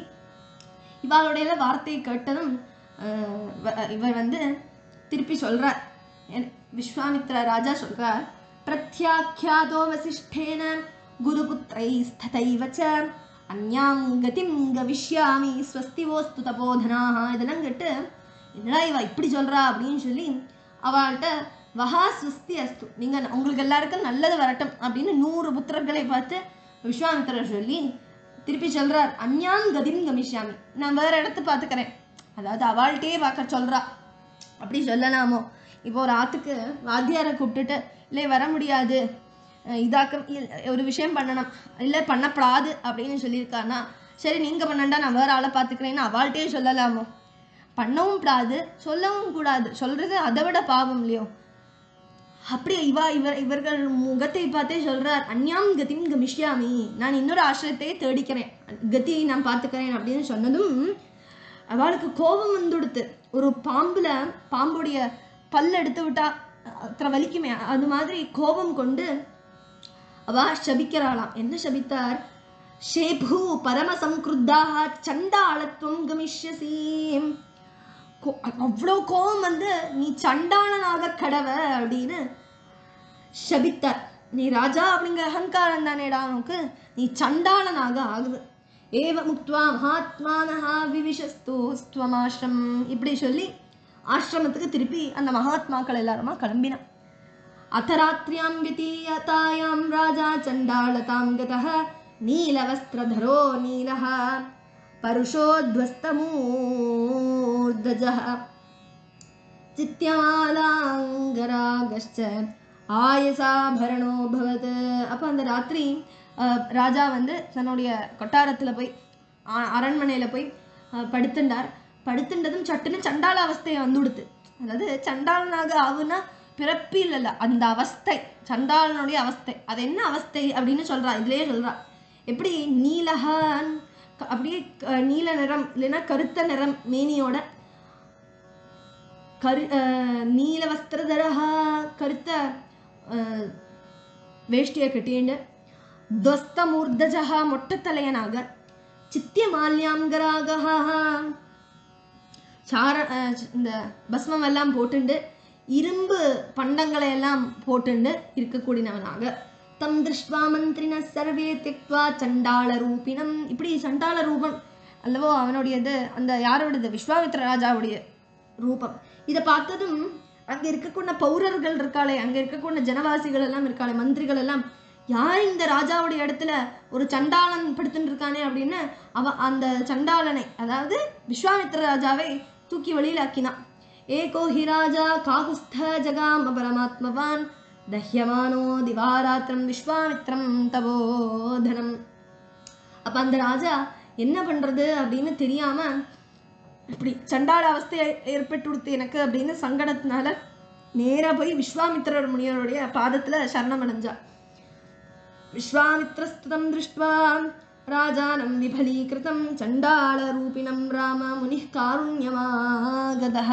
இவாளுடைய வார்த்தையை கேட்டதும் அஹ், வ- இவர் வந்து திருப்பி சொல்றார் என்- விஸ்வாமித்ர ராஜா சொல்றார் பிரத்யாக்கியாதோ வசிஷ்டேன குருபுத்திரை ஸ்ததைவ ச அந்யாம் கதிம் கவிஷ்யாமி ஸ்வஸ்திவோஸ்து தபோதனாக இதெல்லாம் கேட்டு என்னடா இவ இப்படி சொல்றா அப்படின்னு சொல்லி அவள்கிட்ட வஹா ஸ்வஸ்தி அஸ்து நீங்க உங்களுக்கு எல்லாருக்கும் நல்லது வரட்டும் அப்படின்னு நூறு புத்திரர்களை பார்த்து விஸ்வாமித்திரர் சொல்லி திருப்பி சொல்றார் அந்யாம் கதிம் கமிஷ்யாமி நான் வேற இடத்து பார்த்துக்கிறேன் அதாவது அவள்கிட்டயே பார்க்க சொல்றா அப்படி சொல்லலாமோ இப்போ ஒரு ஆத்துக்கு வாத்தியாரை கூப்பிட்டுட்டு இல்லை வர முடியாது அஹ் இதாக்க இல்- ஒரு விஷயம் பண்ணணும் இல்லை பண்ணப்படாது அப்படின்னு சொல்லியிருக்கானா சரி நீங்கள் பண்ணண்டா நான் வேற ஆளை பார்த்துக்கிறேன்னு அவள்கிட்டயே சொல்லலாமோ பண்ணவும் கூடாது சொல்லவும் கூடாது சொல்றது அதை விட பாவம் இல்லையோ அப்படி இவா இவர் இவர்கள் முகத்தை பார்த்தே சொல்றார் அந்யாம் கதிம் கமிஷ்யாமி நான் இன்னொரு ஆசிரியத்தையே தேடிக்கிறேன் கதியை நான் பார்த்துக்கிறேன் அப்படின்னு சொன்னதும் அவளுக்கு கோபம் வந்துடுத்து ஒரு பாம்புல பாம்புடைய பல் எடுத்து விட்டா அத்தனை வலிக்குமே அது மாதிரி கோபம் கொண்டு அவ சபிக்கிறாளாம் என்ன சபித்தார் ஷேபு பரம சம்கிருத்தாக சண்டாளத்துவம் கமிஷ்யசி கோ- அவ்வளோ கோபம் வந்து நீ சண்டாளனாக கடவ அப்படின்னு சபித்தார் நீ ராஜா அப்படிங்கிற அகங்காரம் தானேடா உனக்கு நீ சண்டாளனாக ஆகுது ஏவ முக்துவா மகாத்மானஹா விவிஷஸ்து ஸ்துவமாசிரம் இப்படி சொல்லி ஆசிரமத்துக்கு திருப்பி அந்த மகாத்மாக்கள் எல்லாருமா கிளம்பினான் அத்தராத்ரியாம் விதீயதாயாம் ராஜா சண்டாளதாம் கதः நீலவஸ்திரதரோ நீலः பருஷோத்வஸ்தமூர்தஜः சித்தியமாலாங்கராகஷ்ட ஆயசாபரணோ பவத் அப்போ அந்த ராத்திரி அஹ், ராஜா வந்து தன்னுடைய கொட்டாரத்துல போய் ஆ- அரண்மனையில போய் அஹ், படுத்துண்டார் படுத்துண்டதும் சட்டுன்னு சண்டாள அவஸ்தையை வந்துடுத்து அதாவது சண்டாளனாக ஆகுனா பிறப்பி இல்லைல்ல அந்த அவஸ்தை சண்டாளனுடைய அவஸ்தை அது என்ன அவஸ்தை அப்படின்னு சொல்றா இதுலயே சொல்றா எப்படி நீலகான் க- அப்படியே க- நீல நிறம் இல்லைன்னா கருத்த நிறம் மேனியோட கரு அஹ், நீல வஸ்திரதரஹா கருத்த அஹ், வேஷ்டியை கட்டிண்டு துவஸ்த மூர்தஜா மொட்டத்தலையனாக சித்திய மால்யாங்கராக சார அஹ், இந்த பஸ்மம் எல்லாம் போட்டுண்டு இரும்பு பண்டங்களை எல்லாம் போட்டுண்டு இருக்கக்கூடியவனாக தம் திருஷ்வா மந்திரின சர்வே திக்வா சண்டாள ரூபினம் இப்படி சண்டாள ரூபம் அல்லவோ அவனுடையது அந்த யாரோடது விஸ்வாமித்ர ராஜாவுடைய ரூபம் இதை பார்த்ததும் அங்க இருக்கக்கூடிய பௌரர்கள் இருக்காளே அங்க இருக்கக்கூடிய ஜனவாசிகள் எல்லாம் இருக்காளே மந்திரிகள் எல்லாம் யார் இந்த ராஜாவுடைய இடத்துல ஒரு சண்டாளன் படுத்துட்டு இருக்கானே அப்படின்னு அவ அந்த சண்டாளனை அதாவது விஸ்வாமித்ர ராஜாவை தூக்கி வெளியில ஆக்கினான் ஏகோ ஹி ராஜா காகுஸ்த ஜகாம பரமாத்மவான் தஹ்யமானோ திவாராத்திரம் விஸ்வாமித்ரம் தபோதனம் அப்ப அந்த ராஜா என்ன பண்றது அப்படின்னு தெரியாம இப்படி சண்டாள அவஸ்தை ஏற்பட்டு கொடுத்து எனக்கு அப்படின்னு சங்கடத்தினால நேரா போய் விஸ்வாமித்திரர் முனிவருடைய பாதத்துல சரணம் அடைஞ்சா விஸ்வாமித்ரஸ்துதம் திருஷ்டுவா ராஜானம் விபலீகிருதம் சண்டாள ரூபிணம் ராம முனி காருண்யமாகதः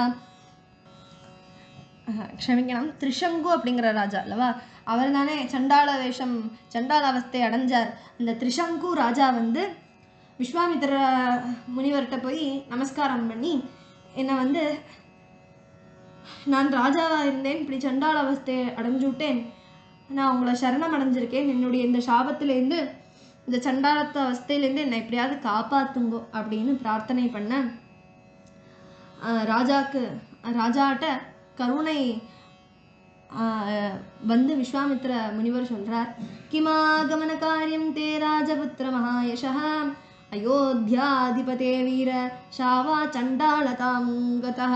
அஹ், க்ஷமிக்கணும் திரிசங்கு அப்படிங்கிற ராஜா அல்லவா அவர் தானே சண்டாள வேஷம் சண்டாள அவஸ்தை அடைஞ்சார் அந்த திரிசங்கு ராஜா வந்து விஸ்வாமித்திர முனிவர்கிட்ட போய் நமஸ்காரம் பண்ணி என்னை வந்து நான் ராஜாவா இருந்தேன் இப்படி சண்டாள அவஸ்தையை அடைஞ்சு விட்டேன் நான் உங்களை சரணம் அடைஞ்சிருக்கேன் என்னுடைய இந்த சாபத்திலேருந்து இந்த சண்டாளத்த அவஸ்தையிலேருந்து என்னை எப்படியாவது காப்பாத்துங்கோ அப்படின்னு பிரார்த்தனை பண்ண ஆஹ் ராஜாக்கு ராஜாட்ட கருணை ஆஹ் வந்து விஸ்வாமித்ர முனிவர் சொல்றார் கிமாகமன காரியம் தே ராஜபுத்திர மகாயசः அயோத்தியாதிபதே வீர ஷாவா சண்டாளதாம் கதः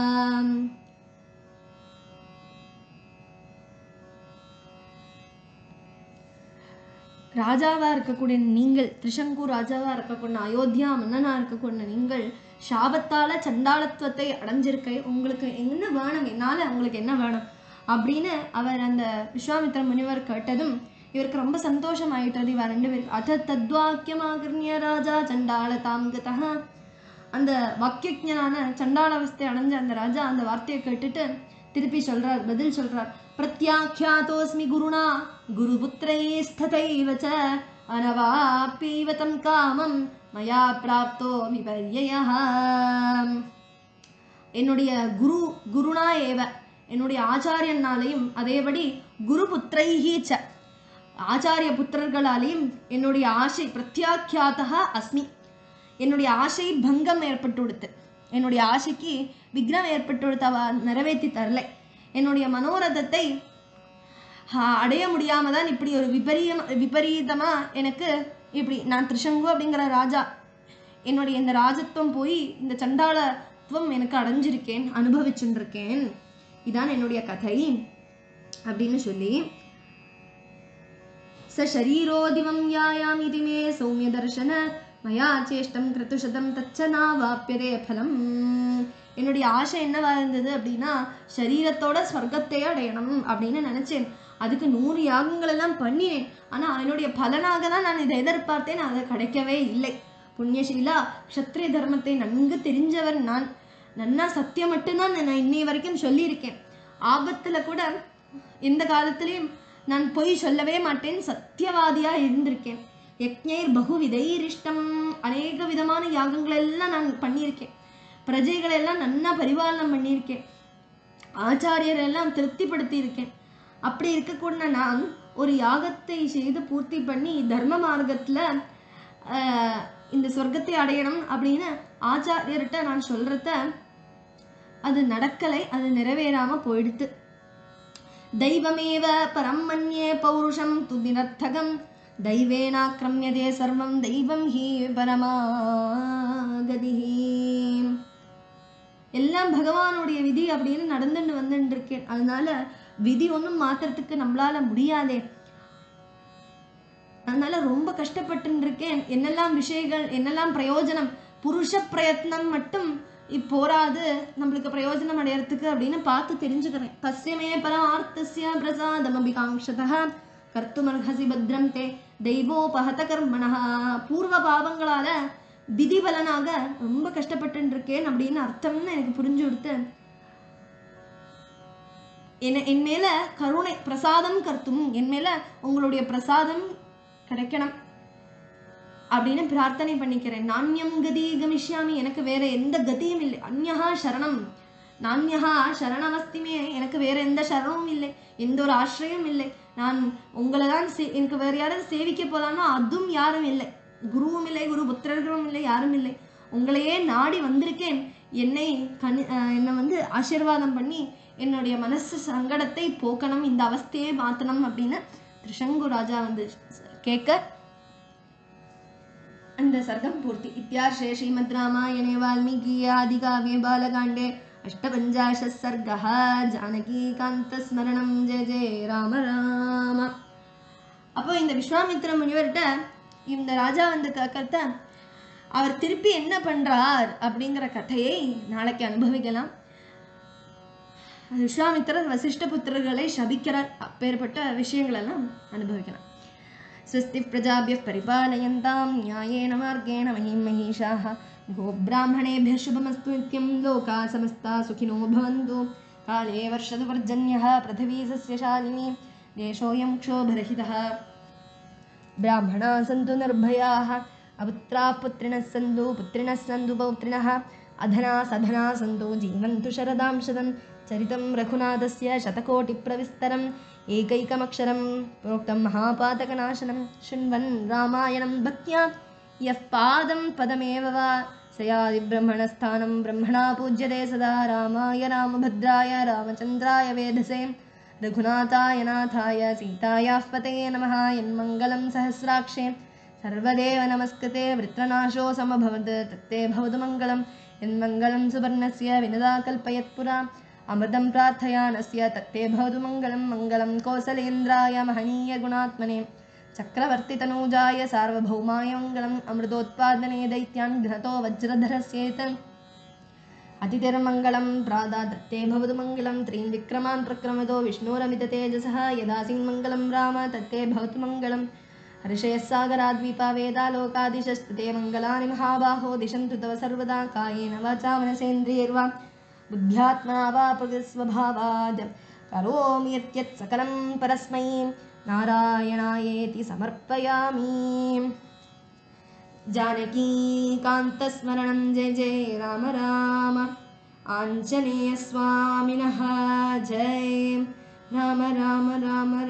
ராஜாவா இருக்கக்கூடிய நீங்கள் திரிசங்கு ராஜாவா இருக்கக்கூடிய அயோத்தியா மன்னனா இருக்கக்கூடிய நீங்கள் சாபத்தால சண்டாளத்துவத்தை அடைஞ்சிருக்க உங்களுக்கு என்ன வேணும் என்னால உங்களுக்கு என்ன வேணும் அப்படின்னு அவர் அந்த விஸ்வாமித்திர முனிவர் கேட்டதும் இவருக்கு ரொம்ப சந்தோஷம் ஆயிட்டது இவ ரெண்டு பேருக்கு அத தத்வாக்கியமாகிருண்ய ராஜா சண்டாள தாம் கதः அந்த வாக்கியஜனான சண்டாள அவஸ்தை அடைஞ்ச அந்த ராஜா அந்த வார்த்தையை கேட்டுட்டு திருப்பி சொல்றார் பதில் சொல்றார் பிரத்யாக்கியாதோஸ்மி குருணா குருபுத்திரை ஸ்ததைவ ச அனவாப்யைவ தம் காமம் மயா பிராப்தோ விபர்யயः என்னுடைய குரு குருணா ஏவ என்னுடைய ஆச்சாரியனாலையும் அதேபடி குரு புத்திரைஹி ச ஆச்சாரிய புத்திரர்களாலேயும் என்னுடைய ஆசை பிரத்யாக்கியாத்தா அஸ்மி என்னுடைய ஆசை பங்கம் ஏற்பட்டு கொடுத்து என்னுடைய ஆசைக்கு விக்னம் ஏற்பட்டு கொடுத்து அவ நிறைவேற்றி தரல என்னுடைய மனோரதத்தை ஆஹ், அடைய முடியாம தான் இப்படி ஒரு விபரீதம் விபரீதமா எனக்கு இப்படி நான் திரிசங்கு அப்படிங்கிற ராஜா என்னுடைய இந்த ராஜத்துவம் போய் இந்த சண்டாளத்துவம் எனக்கு அடைஞ்சிருக்கேன் அனுபவிச்சுருக்கேன் இதான் என்னுடைய கதை அப்படின்னு சொல்லி स शरीरोदिवं यायामिति मे सौम्यदर्शन மயா சேஷ்டம் கிருத்துஷதம் தச்ச நாவாப்பியதே ஃபலம் என்னுடைய ஆசை என்னவா இருந்தது அப்படின்னா சரீரத்தோட ஸ்வர்க்கத்தை அடையணும் அப்படின்னு நினைச்சேன் அதுக்கு நூறு யாகங்கள் எல்லாம் பண்ணினேன் ஆனா என்னுடைய பலனாக தான் நான் இதை எதிர்பார்த்தேன் அது கிடைக்கவே இல்லை புண்ணியசீலா க்ஷத்ரிய தர்மத்தை நன்கு தெரிஞ்சவர் நான் நன்னா சத்தியம் மட்டும்தான் நான் இன்னை வரைக்கும் சொல்லியிருக்கேன் ஆபத்துல கூட எந்த காலத்திலையும் நான் பொய் சொல்லவே மாட்டேன் சத்தியவாதியா இருந்திருக்கேன் யக்ஞைர் பகுவிதைரிஷ்டம் அநேக விதமான யாகங்கள் எல்லாம் நான் பண்ணியிருக்கேன் பிரஜைகளை எல்லாம் நன்னா பரிபாலனம் பண்ணியிருக்கேன் ஆச்சாரியர் எல்லாம் திருப்திப்படுத்தி இருக்கேன் அப்படி இருக்கக்கூடிய நான் ஒரு யாகத்தை செய்து பூர்த்தி பண்ணி தர்ம மார்க்கத்துல ஆஹ், இந்த சொர்க்கத்தை அடையணும் அப்படின்னு ஆச்சாரியர்கிட்ட நான் சொல்றத அது நடக்கலை அது நிறைவேறாம போயிடுத்து दैवमेव परं मन्ये पौरुषं तु निरर्थकं दैवेनाक्रम्यते सर्वं दैवं हि பரமாகதிः எல்லாம் பகவானுடைய விதி அப்படின்னு நடந்துட்டு வந்துட்டு இருக்கேன் அதனால விதி ஒன்றும் மாத்துறதுக்கு நம்மளால முடியாதே அதனால ரொம்ப கஷ்டப்பட்டு இருக்கேன் என்னெல்லாம் விஷயங்கள் என்னெல்லாம் பிரயோஜனம் புருஷ பிரயத்னம் மட்டும் இப்போராது நம்மளுக்கு பிரயோஜனம் அடையறதுக்கு அப்படின்னு பார்த்து தெரிஞ்சுக்கிறேன் தஸ்யமே பரமார்த்தஸ்ய பிரசாதம் அபிகாங்ஷதா கர்த்துமர்ஹசி பத்ரம் தே தெய்வோபஹத கர்மணா பூர்வ பாவங்களால விதி பலனாக ரொம்ப கஷ்டப்பட்டு இருக்கேன் அப்படின்னு அர்த்தம்னு எனக்கு புரிஞ்சு கொடுத்து என்ன என் மேல கருணை பிரசாதம் கர்த்தும் என் மேல உங்களுடைய பிரசாதம் கிடைக்கணும் அப்படின்னு பிரார்த்தனை பண்ணிக்கிறேன் நாண்யம் கதி கமிஷ்யாமி எனக்கு வேற எந்த கதியும் இல்லை அந்யஹா சரணம் நாண்யஹா சரணமஸ்திமே எனக்கு வேற எந்த சரணமும் இல்லை எந்த ஒரு ஆசிரியம் இல்லை நான் உங்களை தான் சே எனக்கு வேற யாராவது சேவிக்க போலாம்னா அதுவும் யாரும் இல்லை குருவும் இல்லை குரு புத்திரர்களும் இல்லை யாரும் இல்லை உங்களையே நாடி வந்திருக்கேன் என்னை கனி அஹ் என்னை வந்து ஆசீர்வாதம் பண்ணி என்னுடைய மனசு சங்கடத்தை போக்கணும் இந்த அவஸ்தையை மாற்றணும் அப்படின்னு திரிசங்கு ராஜா வந்து கேட்க அந்த சர்க்கம் பூர்த்தி இத்தியார்ஷே ஸ்ரீமத் ராமாயணே வால்மீகியே ஆதிகாவ்யே பாலகாண்டே அஷ்டபஞ்சாஷ சர்கः ஜானகீகாந்தஸ்மரணம் ஜெய ஜெய ராம ராம அப்போ இந்த விஸ்வாமித்திர முனிவர்கிட்ட இந்த ராஜா வந்து கேட்கறத அவர் திருப்பி என்ன பண்றார் அப்படிங்கிற கதையை நாளைக்கு அனுபவிக்கலாம் விஸ்வாமித்திரர் வசிஷ்ட புத்திரர்களை சபிக்கிறார் அப்பேற்பட்ட விஷயங்கள் எல்லாம் அனுபவிக்கலாம் स्वस्ति प्रजाभ्यः परिपालयन्तां न्यायेन मार्गेण महीं महिषाः गोब्राह्मणेभ्यः शुभमस्तु नित्यं लोकाः समस्ता सुखिनो भवन्तु काले वर्षतु पर्जन्यः पृथिवी सस्यशालिनी देशोऽयं क्षोभरहितः ब्राह्मणाः सन्तु निर्भयाः अपुत्राः पुत्रिणः सन्तु पुत्रिणः सन्तु पौत्रिणः अधना सधना सन्तु जीवन्तु शरदां शतं चरितं रघुनाथस्य शतकोटिप्रविस्तरम् एकैकमक्षरं प्रोक्तं महापातकनाशनं शृण्वन् रामायणं भक्त्या यः पादं पदमेव वा सयादिब्रह्मणस्थानं ब्रह्मणा पूज्यते सदा रामाय रामभद्राय रामचन्द्राय वेधसे रघुनाथाय नाथाय सीतायाः पतये नमः यन्मङ्गलं सहस्राक्षे सर्वदेव नमस्कृते वृत्रनाशो समभवत् तत्ते भवतु मङ्गलं यन्मङ्गलं सुवर्णस्य विनदा कल्पयत्पुरा अमृतं प्रार्थयानस्य तत्ते भवतु मङ्गलं मङ्गलं कौसलेन्द्राय महनीयगुणात्मने चक्रवर्तितनूजाय सार्वभौमाय मङ्गलम् अमृतोत्पादने दैत्यान् घ्नतो वज्रधरस्येत् अतिथिर्मङ्गलं प्रादा दत्ते भवतु मङ्गलं त्रीन् विक्रमान् प्रक्रमतो विष्णोरमिततेजसः यदासीन्मङ्गलं राम तत्ते भवतु मङ्गलं हर्षयः सागराद्वीपा वेदालोकादिशस्तुते मङ्गलानि महाबाहो दिशन्तु तव सर्वदा कायेन वाचा मनसेन्द्रियैर्वा बुद्ध्यात्मना वा प्रकृतिस्वभावात् करोमि यत्यत् सकलं परस्मै नारायणायेति समर्पयामि जानकीकान्तस्मरणं जय जय राम राम आञ्जनेयस्वामिनः जय राम राम राम